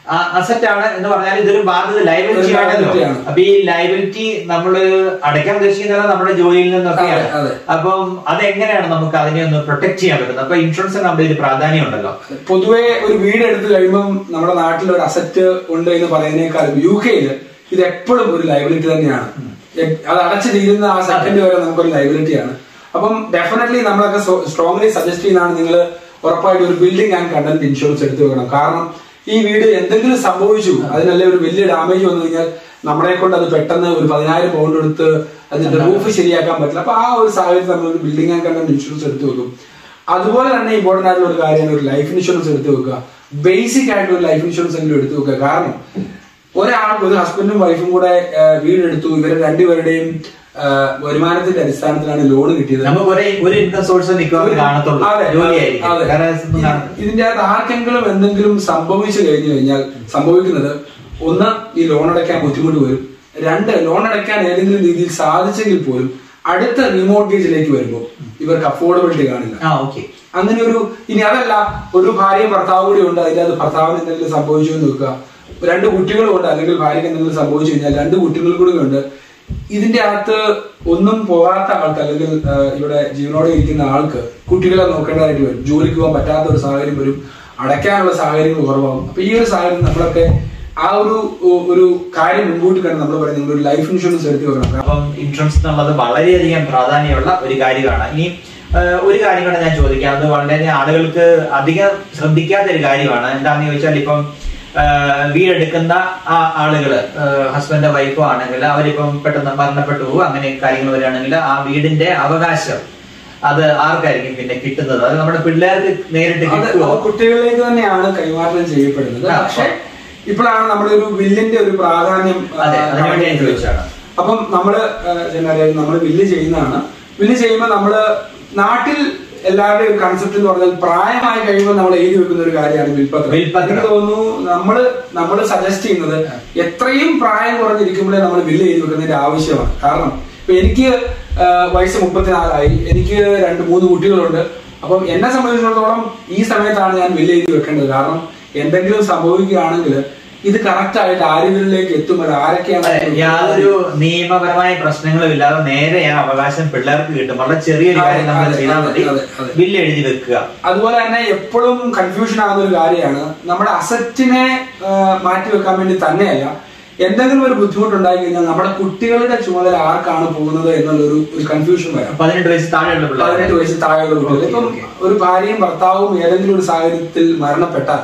അസറ്റ് ആണ് എന്ന് പറഞ്ഞാൽ ഇതൊരു ബാധ്യത ലൈബിലിറ്റി ഒരു ആണല്ലോ liability ആണ്. അപ്പൊ ഈ ലൈബിലിറ്റി നമ്മൾ അടയ്ക്കാൻ ഉദ്ദേശിക്കുന്നത് നമ്മുടെ ജോലിയിൽ നിന്നൊക്കെയാണ് അതെ, അതെ. അപ്പം അതെങ്ങനെയാണ് നമുക്ക് അതിനെ ഒന്ന് പ്രൊട്ടക്ട് ചെയ്യാൻ പറ്റുന്നത് അപ്പൊ ഇൻഷുറൻസിന് നമ്മുടെ ഒരു പ്രാധാന്യം ഉണ്ടല്ലോ പൊതുവെ ഒരു വീട് എടുത്തു കഴിയുമ്പോൾ നമ്മുടെ നാട്ടിൽ ഒരു അസറ്റ് ഉണ്ട് എന്ന് പറയുന്നേക്കാളും യു കെയിൽ ഇത് എപ്പോഴും ഒരു ലൈബിലിറ്റി തന്നെയാണ് എ- അത് അടച്ചു തീരുന്ന ആ സെക്കൻഡ് വരെ നമുക്കൊരു ലൈബിലിറ്റിയാണ് അപ്പം ഡെഫിനറ്റ്ലി നമ്മളൊക്കെ സ്ട്രോങ്ലി സജസ്റ്റ് ചെയ്യുന്നതാണ് നിങ്ങൾ ഉറപ്പായിട്ട് ഒരു ബിൽഡിംഗ് ആൻഡ് കണ്ടന്റ് ഇൻഷുറൻസ് എടുത്തു വെക്കണം കാരണം ഈ വീട് എന്തെങ്കിലും സംഭവിച്ചു അതിനല്ലേ ഒരു വലിയ ഡാമേജ് വന്നു കഴിഞ്ഞാൽ നമ്മളെ കൊണ്ട് അത് പെട്ടെന്ന് ഒരു പതിനായിരം പൗണ്ട് എടുത്ത് അതിന്റെ റൂഫ് ശരിയാക്കാൻ പറ്റില്ല അപ്പൊ ആ ഒരു സാഹചര്യത്തിൽ നമ്മൾ ഒരു ബിൽഡിംഗ് ആൻഡ് കണ്ടന്റ് ഇൻഷുറൻസ് എടുത്തു വെക്കും അതുപോലെ തന്നെ ഇമ്പോർട്ടന്റ് ആയിട്ടുള്ള ഒരു കാര്യമാണ് ഒരു ലൈഫ് ഇൻഷുറൻസ് എടുത്തു വെക്കുക ബേസിക് ആയിട്ടുള്ള ഒരു ലൈഫ് ഇൻഷുറൻസ് എങ്കിലും എടുത്തു വെക്കുക കാരണം ഒരാൾക്ക് ഒരു ഹസ്ബൻഡും വൈഫും കൂടെ ആ, വീടെടുത്തു ഇവരെ രണ്ടുപേരുടെയും ആ, വരുമാനത്തിന്റെ അടിസ്ഥാനത്തിലാണ് ലോൺ കിട്ടിയത് നമുക്ക് ഒരേ ഒരു ഇൻകം സോഴ്സ് മിക്കവാറും കാണത്തുള്ളൂ അതെ, ജോലിയായിരിക്കും അതെ. വേറെ ഒന്നും കാണത്തില്ല. ഇതിന്റെ അകത്ത് ആർക്കെങ്കിലും എന്തെങ്കിലും സംഭവിച്ചു കഴിഞ്ഞു കഴിഞ്ഞാൽ സംഭവിക്കുന്നത് ഒന്ന് ഈ ലോൺ അടയ്ക്കാൻ ബുദ്ധിമുട്ട് വരും രണ്ട് ലോൺ അടയ്ക്കാൻ ഏതെങ്കിലും രീതിയിൽ സാധിച്ചെങ്കിൽ പോലും അടുത്ത റിമോർഗേജിലേക്ക് വരുമ്പോൾ ഇവർക്ക് അഫോർഡബിലിറ്റി കാണില്ല ആ ഓക്കെ അങ്ങനെ ഒരു ഇനി അതല്ല ഒരു ഭാര്യയും ഭർത്താവും കൂടി ഉണ്ട് അതിന്റെ അത് ഭർത്താവിന് എന്തെങ്കിലും സംഭവിച്ചു എന്ന് വെക്കുക രണ്ട് കുട്ടികളും ഉണ്ട് അല്ലെങ്കിൽ ഭാര്യയ്ക്ക് എന്തെങ്കിലും സംഭവിച്ചു കഴിഞ്ഞാൽ രണ്ട് കുട്ടികൾ കൂടി ഉണ്ട് ഇതിന്റെ അകത്ത് ഒന്നും പോകാത്ത ആൾക്ക് അല്ലെങ്കിൽ ആ, ഇവിടെ ജീവനോടെ ഇരിക്കുന്ന ആൾക്ക് കുട്ടികളെ നോക്കേണ്ടതായിട്ട് വരും ജോലിക്ക് പോകാൻ പറ്റാത്ത ഒരു സാഹചര്യം വരും അടയ്ക്കാനുള്ള സാഹചര്യങ്ങൾ കുറവാകും അപ്പൊ ഈ ഒരു സാഹചര്യം നമ്മളൊക്കെ ആ ഒരു ഒരു കാര്യം മുൻകൂട്ടി കണ്ട് നമ്മൾ പറയുന്നത് നിങ്ങൾ ഒരു ലൈഫ് ഇൻഷുറൻസ് എടുത്തു വെക്കണം അപ്പം ഇൻഷുറൻസ് എന്നുള്ളത് വളരെയധികം പ്രാധാന്യമുള്ള ഒരു കാര്യമാണ് ഇനി ആ, ഒരു കാര്യം കൂടെ ഞാൻ ചോദിക്കാം അത് വളരെ ആളുകൾക്ക് അധികം ശ്രദ്ധിക്കാത്ത ഒരു കാര്യമാണ് എന്താണെന്ന് ചോദിച്ചാൽ ഇപ്പം ആ, വീടെടുക്കുന്ന ആ ആളുകള് ഹസ്ബൻഡോ വൈഫോ ആണെങ്കിൽ അവരിപ്പം പെട്ടെന്ന് മരണപ്പെട്ടു പോകും അങ്ങനെ കാര്യങ്ങൾ വരികയാണെങ്കിൽ ആ വീടിന്റെ അവകാശം അത് ആർക്കായിരിക്കും പിന്നെ കിട്ടുന്നത് അത് നമ്മുടെ പിള്ളേർക്ക് നേരിട്ട് അത് കിട്ടുമോ അത് കുട്ടികളിലേക്ക് തന്നെയാണ് കൈമാറ്റം ചെയ്യപ്പെടുന്നത് ആ, പക്ഷെ ഇപ്പോഴാണ് നമ്മുടെ ഒരു ബില്ലിന്റെ ഒരു പ്രാധാന്യം ആ, അതെ, അതിനുവേണ്ടി ഞാൻ ചോദിച്ചതാണ്. അപ്പം നമ്മള് ചെന്നറിയാം നമ്മൾ ബില്ല് ചെയ്യുന്നതാണ് ബില്ല് ചെയ്യുമ്പോൾ നമ്മള് നാട്ടിൽ എല്ലാവരുടെയും ഒരു കൺസെപ്റ്റ് എന്ന് പറഞ്ഞാൽ പ്രായമായി കഴിയുമ്പോൾ നമ്മൾ എഴുതി വെക്കുന്ന ഒരു കാര്യമാണ് ബിൽപത്രം ബിൽപത്രം. എനിക്ക് തോന്നുന്നു നമ്മള് നമ്മൾ സജസ്റ്റ് ചെയ്യുന്നത് എത്രയും പ്രായം കുറഞ്ഞിരിക്കുമ്പോഴേ നമ്മൾ ബില്ല് എഴുതി വെക്കുന്നതിന്റെ ആവശ്യമാണ് കാരണം ഇപ്പൊ എനിക്ക് ആ, വയസ്സ് മുപ്പത്തിനാലായി എനിക്ക് രണ്ട് മൂന്ന് കുട്ടികളുണ്ട് അപ്പം എന്നെ സംബന്ധിച്ചിടത്തോളം ഈ സമയത്താണ് ഞാൻ ബില്ല് എഴുതി വെക്കേണ്ടത് കാരണം എന്തെങ്കിലും സംഭവിക്കുകയാണെങ്കിൽ ഇത് കറക്റ്റ് ആയിട്ട് ആരുകളിലേക്ക് എത്തും അത് ആരൊക്കെയാണ് അതെ, യാതൊരു നിയമപരമായ പ്രശ്നങ്ങളും ഇല്ലാതെ നേരെ ആ അവകാശം പിള്ളേർക്ക് കിട്ടും വളരെ ചെറിയൊരു അതെ, കാര്യം നമ്മൾ അതെ, ചെയ്താൽ മതി അതെ, അതെ. ബില്ല് എഴുതി വെക്കുക അതുപോലെ തന്നെ എപ്പോഴും കൺഫ്യൂഷൻ ആകുന്ന ഒരു കാര്യമാണ് നമ്മുടെ അസറ്റിനെ മാറ്റി വെക്കാൻ വേണ്ടി തന്നെയല്ല എന്തെങ്കിലും ഒരു ബുദ്ധിമുട്ടുണ്ടായി കഴിഞ്ഞാൽ നമ്മുടെ കുട്ടികളുടെ ചുമതല ആർക്കാണ് പോകുന്നത് എന്നുള്ളൊരു ഒരു കൺഫ്യൂഷൻ വരാം പതിനെട്ട് വയസ്സ് താഴെയുള്ള പിള്ളേർ പതിനെട്ട് വയസ്സിൽ താഴെയുള്ള കുട്ടികൾ ഇപ്പം ഒരു ഭാര്യയും ഭർത്താവും ഏതെങ്കിലും ഒരു സാഹചര്യത്തിൽ മരണപ്പെട്ടാൽ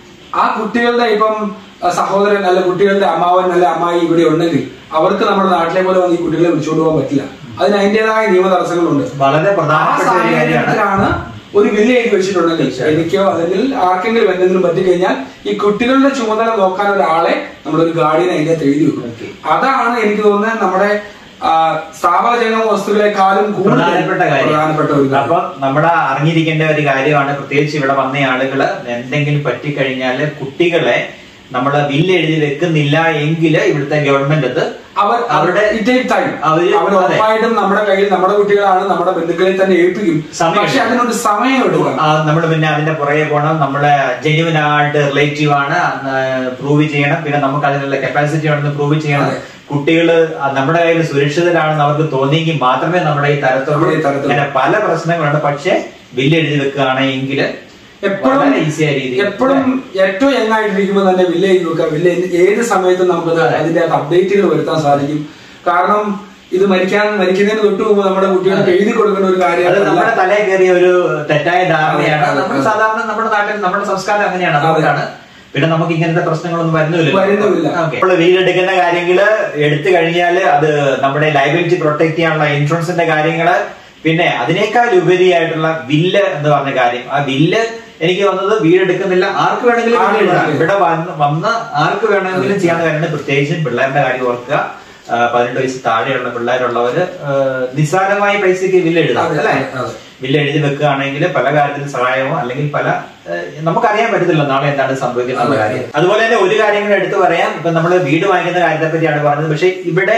ആ കുട്ടികളുടെ ഇപ്പം അഹ് സഹോദരൻ അല്ല കുട്ടികളുടെ അമ്മാവൻ അല്ല അമ്മായി ഇവിടെ ഉണ്ടെങ്കിൽ അവർക്ക് നമ്മുടെ നാട്ടിലെ പോലെ വന്ന് ഈ കുട്ടികളെ വിളിച്ചുകൊണ്ട് പോകാൻ പറ്റില്ല അതിന് അതിന്റേതായ നിയമ തടസ്സങ്ങളുണ്ട് വളരെ ആ പ്രധാനപ്പെട്ട ഒരു കാര്യമാണ് സാഹചര്യത്തിലാണ് ഒരു ബില്ല് എഴുതി വെച്ചിട്ടുണ്ടെങ്കിൽ തീർച്ചയായും. എനിക്കോ അല്ലെങ്കിൽ ആർക്കെങ്കിലും എന്തെങ്കിലും പറ്റിക്കഴിഞ്ഞാൽ ഈ കുട്ടികളുടെ ചുമതല നോക്കാൻ ഒരാളെ നമ്മളൊരു ഗാർഡിയൻ അതിനകത്ത് എഴുതി വെക്കും Okay. അതാണ് എനിക്ക് തോന്നുന്നത് നമ്മുടെ ആ, സ്ഥാപന ജംഗമ വസ്തുക്കളെക്കാളും കൂടുതൽ പ്രധാനപ്പെട്ട കാര്യം പ്രധാനപ്പെട്ട ഒരു കാര്യം അപ്പൊ നമ്മുടെ അറിഞ്ഞിരിക്കേണ്ട ഒരു കാര്യമാണ് പ്രത്യേകിച്ച് ഇവിടെ വന്ന ആളുകള് എന്തെങ്കിലും പറ്റിക്കഴിഞ്ഞാല് കുട്ടികളെ നമ്മള് ബില്ല് എഴുതി വെക്കുന്നില്ല എങ്കിൽ ഇവിടുത്തെ ഗവൺമെന്റ് അത് അവർ അവരുടെ അവരുടെ ടൈം അവര് അവർ അതെ. ഉറപ്പായിട്ടും നമ്മുടെ കയ്യിൽ നമ്മുടെ കുട്ടികളാണ് നമ്മുടെ ബന്ധുക്കളെ തന്നെ ഏൽപ്പിക്കും സമയം പക്ഷെ എടുക്കും. അതിനൊരു സമയം എടുക്കണം നമ്മൾ പിന്നെ അതിന്റെ പുറകെ പോകണം നമ്മളെ ജെന്യുവൻ ആയിട്ട് റിലേറ്റീവ് ആണ് പ്രൂവ് ചെയ്യണം പിന്നെ നമുക്ക് അതിനുള്ള കപ്പാസിറ്റി ആണെന്ന് പ്രൂവ് ചെയ്യണം അതെ. കുട്ടികള് ആ നമ്മുടെ കയ്യിൽ സുരക്ഷിതരാണെന്ന് അവർക്ക് തോന്നിയെങ്കിൽ മാത്രമേ നമ്മുടെ ഈ തരത്തുള്ളൂ നമ്മുടെ ഈ തരത്തുള്ളൂ. അങ്ങനെ പല പ്രശ്നങ്ങളുണ്ട് പക്ഷെ ബില്ല് എഴുതി വെക്കുകയാണെങ്കിൽ എപ്പോഴും വളരെ ഈസിയായ രീതിയിൽ എപ്പോഴും ഏറ്റവും യങ് ആയിട്ടിരിക്കുമ്പോൾ തന്നെ വില്ലേജ് വെക്കാം വില്ലേജ് ഏത് സമയത്തും നമുക്ക് അതെ. അതിന്റെ അകത്ത് അപ്ഡേറ്റുകൾ വരുത്താൻ സാധിക്കും കാരണം ഇത് മരിക്കാൻ മരിക്കുന്നതിന് തൊട്ട് മുമ്പ് നമ്മുടെ കുട്ടികൾക്ക് എഴുതി കൊടുക്കുന്ന ഒരു അത് കാര്യമല്ല നമ്മുടെ തലയിൽ കയറിയ ഒരു തെറ്റായ ധാരണയാണ് അതെ, നമ്മൾ അതെ. സാധാരണ നമ്മുടെ നാട്ടിൽ നമ്മുടെ സംസ്കാരം അങ്ങനെയാണ് അതെ. അതുകൊണ്ടാണ് പിന്നെ നമുക്ക് ഇങ്ങനത്തെ പ്രശ്നങ്ങളൊന്നും വരുന്നില്ല വരുന്നുമില്ല. നമ്മൾ വീടെടുക്കുന്ന കാര്യങ്ങള് എടുത്തു കഴിഞ്ഞാൽ അത് നമ്മുടെ ലൈബിലിറ്റി പ്രൊട്ടക്ട് ചെയ്യാനുള്ള ഇൻഷുറൻസിന്റെ കാര്യങ്ങള് പിന്നെ അതിനേക്കാൾ ഉപരിയായിട്ടുള്ള ബില്ല് എന്ന് പറഞ്ഞ കാര്യം ആ ബില്ല് എനിക്ക് വന്നത് വീടെടുക്കുന്നില്ല ആർക്ക് വേണമെങ്കിലും ആർക്ക് bill എഴുതാം. വേണമെങ്കിലും. ഇവിടെ വന്ന് വന്ന് ആർക്ക് വേണമെങ്കിലും ചെയ്യാവുന്ന കാര്യമാണ് പ്രത്യേകിച്ചും പിള്ളേരുടെ കാര്യം ഓർക്കുക ആ, പതിനെട്ട് വയസ്സ് താഴെയുള്ള പിള്ളേരുള്ളവര് ആ, നിസ്സാരമായ പൈസക്ക് ബില്ല് എഴുതാം അതെ, അല്ലേ അതെ. ബില്ല് എഴുതി വെക്കുകയാണെങ്കിൽ പല കാര്യത്തിലും സഹായമോ അല്ലെങ്കിൽ പല ഏഹ്, നമുക്കറിയാൻ പറ്റത്തില്ല നാളെ എന്താണ് സംഭവിക്കുന്ന അതെ. കാര്യം അതുപോലെ തന്നെ ഒരു കാര്യം കൂടെ എടുത്തു പറയാം ഇപ്പൊ നമ്മൾ വീട് വാങ്ങിക്കുന്ന കാര്യത്തെ പറ്റിയാണ് പറഞ്ഞത് പക്ഷെ ഇവിടെ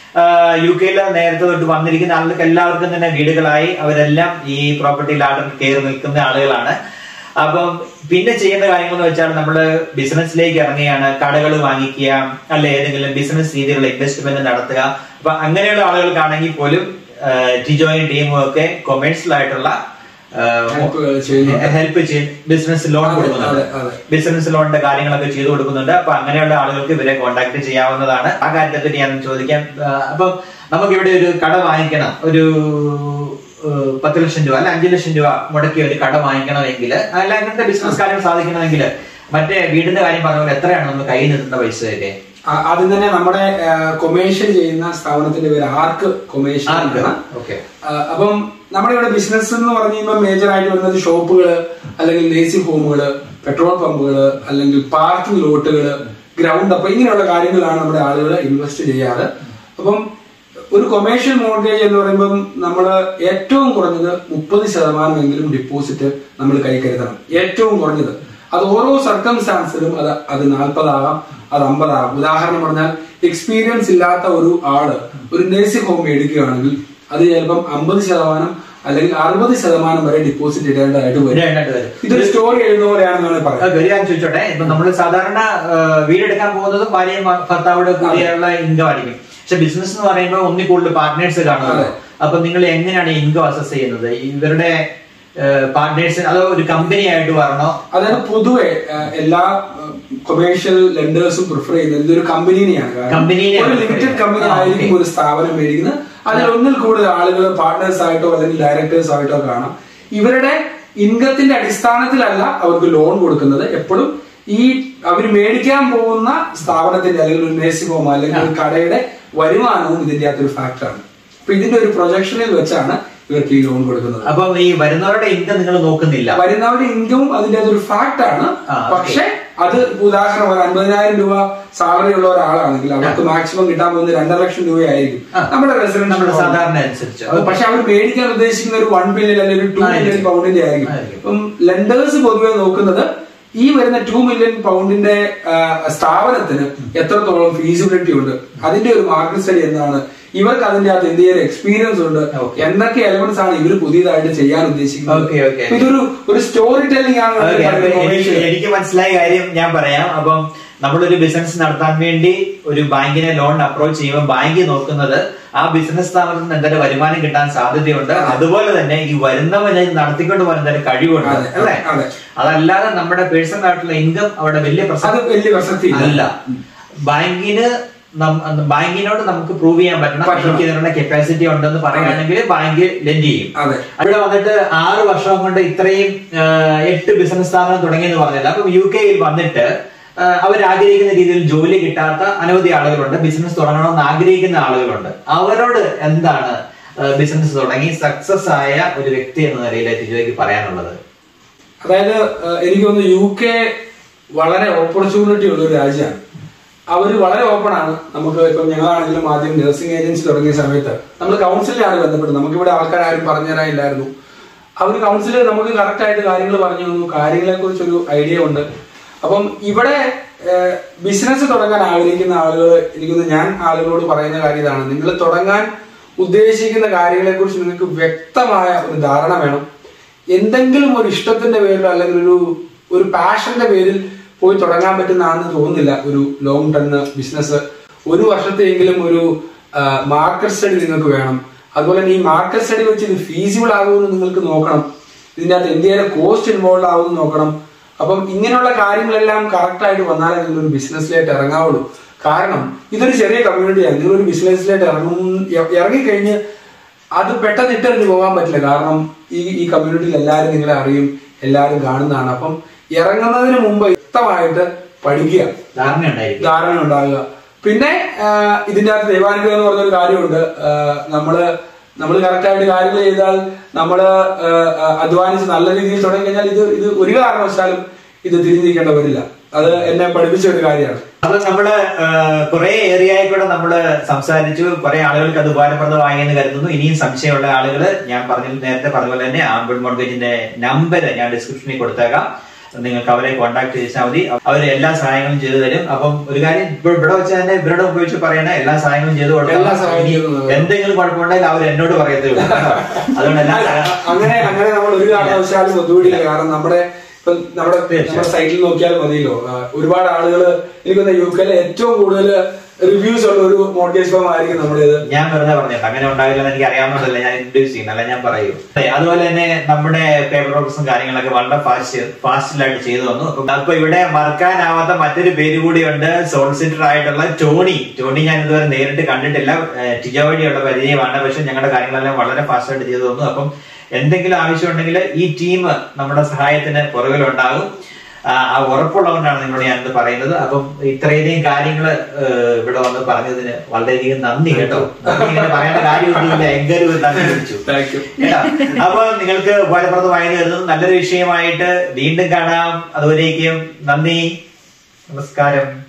യു കെയിൽ നേരത്തെ തൊട്ട് വന്നിരിക്കുന്ന ആളുകൾക്ക് എല്ലാവർക്കും തന്നെ വീടുകളായി അവരെല്ലാം ഈ പ്രോപ്പർട്ടി ലാഡർ കയറി നിൽക്കുന്ന ആളുകളാണ് അപ്പം പിന്നെ ചെയ്യുന്ന കാര്യങ്ങൾ എന്ന് വെച്ചാൽ നമ്മൾ ബിസിനസ്സിലേക്ക് ഇറങ്ങുകയാണ് കടകൾ വാങ്ങിക്കുക അല്ലെ ഏതെങ്കിലും ബിസിനസ് രീതിയിലുള്ള ഇൻവെസ്റ്റ്മെന്റ് നടത്തുക അപ്പൊ അങ്ങനെയുള്ള ആളുകൾക്കാണെങ്കിൽ പോലും ആ, ടിജോയും ടീമും ഒക്കെ കൊമേഴ്സ്യൽ ആയിട്ടുള്ള ഹെൽപ്പുകൾ ചെയ്യുന്നുണ്ട്. ഹെൽപ്പ് ചെയ്യും ബിസിനസ് ലോൺ അതെ, കൊടുക്കുന്നുണ്ട് അതെ, അതെ. ബിസിനസ് ലോണിന്റെ കാര്യങ്ങളൊക്കെ ചെയ്തു കൊടുക്കുന്നുണ്ട് അപ്പൊ അങ്ങനെയുള്ള ആളുകൾക്ക് ഇവരെ കോൺടാക്ട് ചെയ്യാവുന്നതാണ് ആ കാര്യത്തെപ്പറ്റി ഞാൻ ചോദിക്കാം ആ, അപ്പം നമുക്ക് ഇവിടെ ഒരു കട വാങ്ങിക്കണം ഒരു ഏഹ്, പത്ത് ലക്ഷം രൂപ അല്ല അഞ്ചു ലക്ഷം രൂപ മുടക്കി ഒരു കട വാങ്ങിക്കണമെങ്കിൽ അല്ല അങ്ങനത്തെ ബിസിനസ് കാര്യം സാധിക്കണമെങ്കിൽ മറ്റേ വീടിന്റെ കാര്യം പറഞ്ഞ പോലെ എത്രയാണ് നമ്മൾ കയ്യിൽ നിൽക്കുന്ന പൈസ ഒക്കെ ആ- ആദ്യം തന്നെ നമ്മുടെ കൊമേഴ്ഷ്യൽ ചെയ്യുന്ന സ്ഥാപനത്തിന്റെ പേര് ആർക്ക് കൊമേഴ്ഷ്യൽ എന്നാണ് ഓക്കെ ആ, അപ്പം നമ്മുടെ ഇവിടെ ബിസിനസ് എന്ന് പറഞ്ഞു കഴിയുമ്പോൾ മേജർ ആയിട്ട് വരുന്നത് ഷോപ്പുകൾ അല്ലെങ്കിൽ നേഴ്സിംഗ് ഹോമുകൾ പെട്രോൾ പമ്പുകൾ അല്ലെങ്കിൽ പാർക്കിംഗ് ലോട്ടുകൾ ഗ്രൗണ്ട് അപ്പ് ഇങ്ങനെയുള്ള കാര്യങ്ങളാണ് നമ്മുടെ ആളുകൾ ഇൻവെസ്റ്റ് ചെയ്യാറ് അപ്പം ഒരു കൊമേഴ്ഷ്യൽ മോർഗേജ് എന്ന് പറയുമ്പം നമ്മൾ ഏറ്റവും കുറഞ്ഞത് മുപ്പത് ശതമാനമെങ്കിലും ഡിപ്പോസിറ്റ് നമ്മൾ കൈ കരുതണം ഏറ്റവും കുറഞ്ഞത് അത് ഓരോ സർക്കംസ്റ്റാൻസിലും അത് അത് നാൽപ്പതാകാം അത് അമ്പതാകാം ഉദാഹരണം പറഞ്ഞാൽ എക്സ്പീരിയൻസ് ഇല്ലാത്ത ഒരു ആള് ഒരു നേഴ്സിംഗ് ഹോം മേടിക്കുകയാണെങ്കിൽ അത് ചിലപ്പം അമ്പത് ശതമാനം അല്ലെങ്കിൽ അറുപത് ശതമാനം വരെ ഡിപ്പോസിറ്റ് ഇടേണ്ടതായിട്ട് വരും രണ്ടായിട്ട് വരും ഇതൊരു സ്റ്റോറി എഴുതുന്ന പോലെയാണെന്ന് വേണമെങ്കിൽ പറയാം ഓക്കേ, ഒരു കാര്യം ചോദിച്ചോട്ടെ ഇപ്പൊ നമ്മൾ സാധാരണ ആ, വീടെടുക്കാൻ പോകുന്നത് ഭാര്യയും ഭ- ഭർത്താവിടെ കൂടിയുള്ള ഇൻകം ആയിരിക്കും പക്ഷെ ബിസിനസ് എന്ന് പറയുമ്പോൾ ഒന്നിൽ കൂടുതൽ പാർട്ട്നേഴ്സ് കാണുമല്ലോ അതെ. അപ്പൊ നിങ്ങൾ എങ്ങനെയാണ് ഇൻകം അസസ് ചെയ്യുന്നത് ഇവരുടെ പാർട്ട്നേഴ്സ് അതോ ഒരു കമ്പനി ആയിട്ട് വരണോ അതായത് പൊതുവെ ആ, എല്ലാ കൊമേഴ്ഷ്യൽ ലെൻഡേഴ്സും പ്രിഫർ ചെയ്യുന്നത് ഇതൊരു കമ്പനീനെയാണ് കാരണം കമ്പനീനെയാണ് ഒരു ലിമിറ്റഡ് prefer കമ്പനി ചെയ്യുന്നത്. ആ, ആയിരിക്കും okay. ഒരു സ്ഥാപനം മേടിക്കുന്നത് അതിൽ ഒന്നിൽ കൂടുതൽ ആളുകൾ പാർട്ട്നേഴ്സ് ആയിട്ടോ അല്ലെങ്കിൽ ഡയറക്ടേഴ്സ് ആയിട്ടോ കാണാം ഇവരുടെ ഇൻകത്തിന്റെ അടിസ്ഥാനത്തിലല്ല അവർക്ക് ലോൺ കൊടുക്കുന്നത് എപ്പോഴും ഈ അവർ മേടിക്കാൻ പോകുന്ന സ്ഥാപനത്തിന്റെ അല്ലെങ്കിൽ ഒരു നേഴ്സിംഗ് ഹോം അല്ലെങ്കിൽ ഒരു കടയുടെ വരുമാനവും ഇതിന്റെ അകത്തൊരു ഫാക്ടറാണ് അപ്പൊ ഇതിന്റെ ഒരു പ്രൊജക്ഷനിൽ വെച്ചാണ് ഇവർക്ക് ഈ ലോൺ കൊടുക്കുന്നത് അപ്പൊ ഈ വരുന്നവരുടെ ഇൻകം നിങ്ങൾ നോക്കുന്നില്ല വരുന്നവരുടെ ഇൻകവും അതിന്റെ അതൊരു ഫാക്ട് ആണ് ആ, okay. പക്ഷെ അത് ഇപ്പൊ ഉദാഹരണം ഒരു അൻപതിനായിരം രൂപ സാലറി ഉള്ള ഒരാളാണെങ്കിൽ അവർക്ക് മാക്സിമം കിട്ടാൻ പോകുന്നത് രണ്ടര ലക്ഷം രൂപയായിരിക്കും ആ. നമ്മുടെ റെസിഡൻഷ്യൽ നമ്മുടെ സാധാരണ അനുസരിച്ച് പക്ഷെ അവർ മേടിക്കാൻ ഉദ്ദേശിക്കുന്ന ഒരു വൺ ബില്യൺ അല്ലെങ്കിൽ ഒരു ടു ആയിരിക്കും. മില്യൺ പൗണ്ടിന്റെ ആയിരിക്കും ആയിരിക്കും. അപ്പം ലെൻഡേഴ്സ് പൊതുവെ നോക്കുന്നത് ഈ വരുന്ന ടു മില്യൺ പൗണ്ടിന്റെ ആ, സ്ഥാപനത്തിന് എത്രത്തോളം ഫീസിബിലിറ്റി ഉണ്ട് അതിന്റെ ഒരു മാർക്കറ്റ് സ്റ്റഡി എന്താണ് ഇവർക്ക് അതിന്റെ അകത്ത് എന്തെങ്കിലും എക്സ്പീരിയൻസ് ഉണ്ട് Okay. എന്തൊക്കെ എലമെന്റ്സ് ആണ് ഇവർ പുതിയതായിട്ട് ചെയ്യാൻ ഉദ്ദേശിക്കുന്നത് Okay, okay. അപ്പൊ ഇതൊരു ഒരു സ്റ്റോറി ടെല്ലിംഗ് ആണ് ഓക്കേ, അപ്പൊ ഇതിന്റെ എനിക്ക് commercial. എനിക്ക് മനസ്സിലായ കാര്യം ഞാൻ പറയാം അപ്പം നമ്മളൊരു ബിസിനസ് നടത്താൻ വേണ്ടി ഒരു ബാങ്കിനെ ലോൺ അപ്രോച്ച് ചെയ്യുമ്പോൾ ബാങ്ക് നോക്കുന്നത് ആ ബിസിനസ് സ്ഥാപനത്തിൽ നിന്ന് എന്തെങ്കിലും വരുമാനം കിട്ടാൻ സാധ്യതയുണ്ട് അതുപോലെ തന്നെ ഈ വരുന്നവന് ഇത് നടത്തിക്കൊണ്ട് പോകാൻ എന്തെങ്കിലും കഴിവുണ്ട് അതെ, അല്ലേ അതെ. അതല്ലാതെ നമ്മുടെ പേഴ്സണൽ ആയിട്ടുള്ള ഇൻകം അവിടെ വലിയ അത് പ്രസക്തി വലിയ പ്രസക്തി അല്ല ബാങ്കിന് നം- ബാങ്കിനോട് നമുക്ക് പ്രൂവ് ചെയ്യാൻ പറ്റണം പറ്റണം. എനിക്ക് ഇതിനുള്ള കപ്പാസിറ്റി ഉണ്ടെന്ന് പറയുകയാണെങ്കിൽ ബാങ്ക് ലെൻഡ് ചെയ്യും അതെ അവിടെ വന്നിട്ട് ആറ് വർഷം കൊണ്ട് ഇത്രയും ആ, എട്ട് ബിസിനസ് സ്ഥാപനം തുടങ്ങിയെന്ന് പറഞ്ഞില്ല അപ്പം യു കെയിൽ വന്നിട്ട് അവർ ആഗ്രഹിക്കുന്ന രീതിയിൽ ജോലി കിട്ടാത്ത അനവധി ആളുകളുണ്ട് ബിസിനസ് തുടങ്ങണമെന്ന് ആഗ്രഹിക്കുന്ന ആളുകളുണ്ട് അവരോട് എന്താണ് ബിസിനസ് തുടങ്ങി സക്സസ് ആയ ഒരു വ്യക്തി എന്ന നിലയിൽ ടിജോയ്ക്ക് പറയാനുള്ളത് അതായത് ഏഹ്, എനിക്ക് തോന്നുന്നു യു കെ വളരെ ഓപ്പർച്യൂണിറ്റി ഉള്ള ഒരു രാജ്യമാണ് അവർ വളരെ ഓപ്പൺ ആണ് നമുക്ക് ഇപ്പം ഞങ്ങളാണെങ്കിലും ആദ്യം നഴ്സിംഗ് ഏജൻസി തുടങ്ങിയ സമയത്ത് നമ്മൾ കൗൺസിലാണ് ബന്ധപ്പെട്ടത് നമുക്കിവിടെ ആൾക്കാർ ആരും പറഞ്ഞു തരാനില്ലായിരുന്നു അവർ കൗൺസിലിൽ നമുക്ക് കറക്റ്റ് ആയിട്ട് കാര്യങ്ങൾ പറഞ്ഞു തന്നു കാര്യങ്ങളെ കുറിച്ചൊരു ഐഡിയ ഉണ്ട് അപ്പം ഇവിടെ ബിസിനസ് തുടങ്ങാൻ ആഗ്രഹിക്കുന്ന ആളുകൾ എനിക്കൊന്ന് ഞാൻ ആളുകളോട് പറയുന്ന കാര്യം ഇതാണ് നിങ്ങൾ തുടങ്ങാൻ ഉദ്ദേശിക്കുന്ന കാര്യങ്ങളെ കുറിച്ച് നിങ്ങൾക്ക് വ്യക്തമായ ഒരു ധാരണ വേണം എന്തെങ്കിലും ഒരു ഇഷ്ടത്തിന്റെ പേരിലോ അല്ലെങ്കിൽ ഒരു ഒരു പാഷന്റെ പേരിൽ പോയി തുടങ്ങാൻ പറ്റുന്നതാണെന്ന് തോന്നുന്നില്ല ഒരു ലോങ് ടേം ബിസിനസ് ഒരു വർഷത്തെയെങ്കിലും ഒരു മാർക്കറ്റ് സ്റ്റഡി നിങ്ങൾക്ക് വേണം അതുപോലെ തന്നെ ഈ മാർക്കറ്റ് സ്റ്റഡി വെച്ച് ഇത് ഫീസിബിൾ ആകുമെന്ന് നിങ്ങൾക്ക് നോക്കണം ഇതിന്റെ അകത്ത് എന്തെങ്കിലും കോസ്റ്റ് ഇൻവോൾവ് ആവുമെന്ന് നോക്കണം അപ്പം ഇങ്ങനെയുള്ള കാര്യങ്ങളെല്ലാം കറക്റ്റ് ആയിട്ട് വന്നാലേ നിങ്ങൾ ഒരു ബിസിനസ്സിലായിട്ട് ഇറങ്ങാവുള്ളൂ കാരണം ഇതൊരു ചെറിയ കമ്മ്യൂണിറ്റിയാണ് നിങ്ങൾ ഒരു ബിസിനസ്സിലായിട്ട് ഇറങ്ങും ഇ- ഇറങ്ങിക്കഴിഞ്ഞ് അത് പെട്ടെന്ന് ഇട്ടെറിഞ്ഞ് പോകാൻ പറ്റില്ല കാരണം ഈ ഈ കമ്മ്യൂണിറ്റിയിൽ എല്ലാവരും നിങ്ങളെ അറിയും എല്ലാവരും കാണുന്നതാണ് അപ്പം ഇറങ്ങുന്നതിന് മുമ്പ് വ്യക്തമായിട്ട് പഠിക്കുക ധാരണ ഉണ്ടായിരിക്കും ധാരണ ഉണ്ടാകുക പിന്നെ ആ, ഇതിന്റെ അകത്ത് ദൈവാനുഗ്രഹം എന്ന് പറഞ്ഞൊരു കാര്യമുണ്ട് ആ, നമ്മള് നമ്മൾ കറക്റ്റായിട്ട് കാര്യങ്ങൾ ചെയ്താൽ നമ്മള് ആ, ആ, അധ്വാനിച്ച് നല്ല രീതിയിൽ തുടങ്ങി കഴിഞ്ഞാൽ ഇത് ഇത് ഒരു കാരണവശാലും ഇത് തിരിഞ്ഞിരിക്കേണ്ട വരില്ല അത് എന്നെ പഠിപ്പിച്ച ഒരു കാര്യമാണ് അപ്പൊ നമ്മള് കുറെ ഏരിയയിൽ കൂടെ നമ്മള് സംസാരിച്ചു കുറെ ആളുകൾക്ക് അത് ഉപകാരപ്രദമായി എന്ന് കരുതുന്നു ഇനിയും സംശയമുള്ള ആളുകൾ ഞാൻ പറഞ്ഞ നേരത്തെ പറഞ്ഞ പോലെ തന്നെ ആംബിൾ മോർഗേജിന്റെ നമ്പർ ഞാൻ ഡിസ്ക്രിപ്ഷനിൽ കൊടുത്തേക്കാം നിങ്ങൾക്ക് അവരെ കോൺടാക്ട് ചെയ്താൽ മതി അവർ എല്ലാ സഹായങ്ങളും ചെയ്തു തരും അപ്പം ഒരു കാര്യം ഇപ്പോൾ ഇവിടെ വെച്ച് തന്നെ ഇവരുടെ ഉപയോഗിച്ച് പറയണ എല്ലാ സഹായങ്ങളും ചെയ്തു കൊടുക്കാം എല്ലാ സഹായവും ഇനി ചെയ്തു തരും. എന്തെങ്കിലും കുഴപ്പമുണ്ടെങ്കിൽ അവർ എന്നോട് പറയത്തേ ഉള്ളൂ കേട്ടോ. അതുകൊണ്ട് എല്ലാ അല്ല, സഹായം- അങ്ങനെ അങ്ങനെ നമ്മൾ ഒരു കാരണവശാലും ഒത്തുകൂടിയില്ല കാരണം നമ്മുടെ ഇപ്പൊ നമ്മുടെ നമ്മുടെ സൈറ്റിൽ നോക്കിയാൽ മതിയല്ലോ ആ, ഒരുപാട് ആളുകൾ എനിക്കൊന്ന് യു കെയിലെ ഏറ്റവും കൂടുതൽ റിവ്യൂസ് ഉള്ള ഒരു മോർഗേജ് ഫേം ആയിരിക്കും നമ്മുടേത് ഞാൻ വെറുതെ പറഞ്ഞേട്ടോ അങ്ങനെ ഉണ്ടാവില്ലെന്ന് എനിക്ക് അറിയാവുന്നതല്ല ഞാൻ ഇൻട്രൊഡ്യൂസ് ചെയ്യുന്നത് അല്ല ഞാൻ പറയൂ അതെ, അതുപോലെ തന്നെ നമ്മുടെ പേപ്പർ വർക്ക്സും കാര്യങ്ങളൊക്കെ വളരെ ഫാസ്റ്റ് ഫാസ്റ്റിലായിട്ട് ചെയ്തു വന്നു അപ്പം അപ്പൊ ഇവിടെ മറക്കാനാവാത്ത മറ്റൊരു പേര് കൂടിയുണ്ട് സോളിസിറ്റർ ആയിട്ടുള്ള ടോണി ടോണി ഞാൻ ഇതുവരെ നേരിട്ട് കണ്ടിട്ടില്ല ഏഹ് ടിജോ വഴിയുള്ള പരിചയമാണ് പക്ഷെ ഞങ്ങളുടെ കാര്യങ്ങളെല്ലാം വളരെ ഫാസ്റ്റ് ആയിട്ട് ചെയ്തു വന്നു അപ്പം എന്തെങ്കിലും ആവശ്യമുണ്ടെങ്കിൽ ഈ ടീം നമ്മുടെ സഹായത്തിന് പുറകിലുണ്ടാകും ആ ആ ഉറപ്പുള്ളതുകൊണ്ടാണ് നിങ്ങളോട് ഞാനിത് പറയുന്നത് അപ്പം ഇത്രയധികം കാര്യങ്ങൾ ഇവിടെ വന്ന് പറഞ്ഞതിന് വളരെയധികം നന്ദി കേട്ടോ നന്ദി ഇങ്ങനെ പറയേണ്ട കാര്യമൊന്നുമില്ല എങ്കിലും ഒരു നന്ദി വിളിച്ചു താങ്ക് യു കേട്ടോ അപ്പൊ നിങ്ങൾക്ക് ഉപകാരപ്രദമായി കരുതുന്നു നല്ലൊരു വിഷയമായിട്ട് വീണ്ടും കാണാം അതുവരേക്കും നന്ദി നമസ്കാരം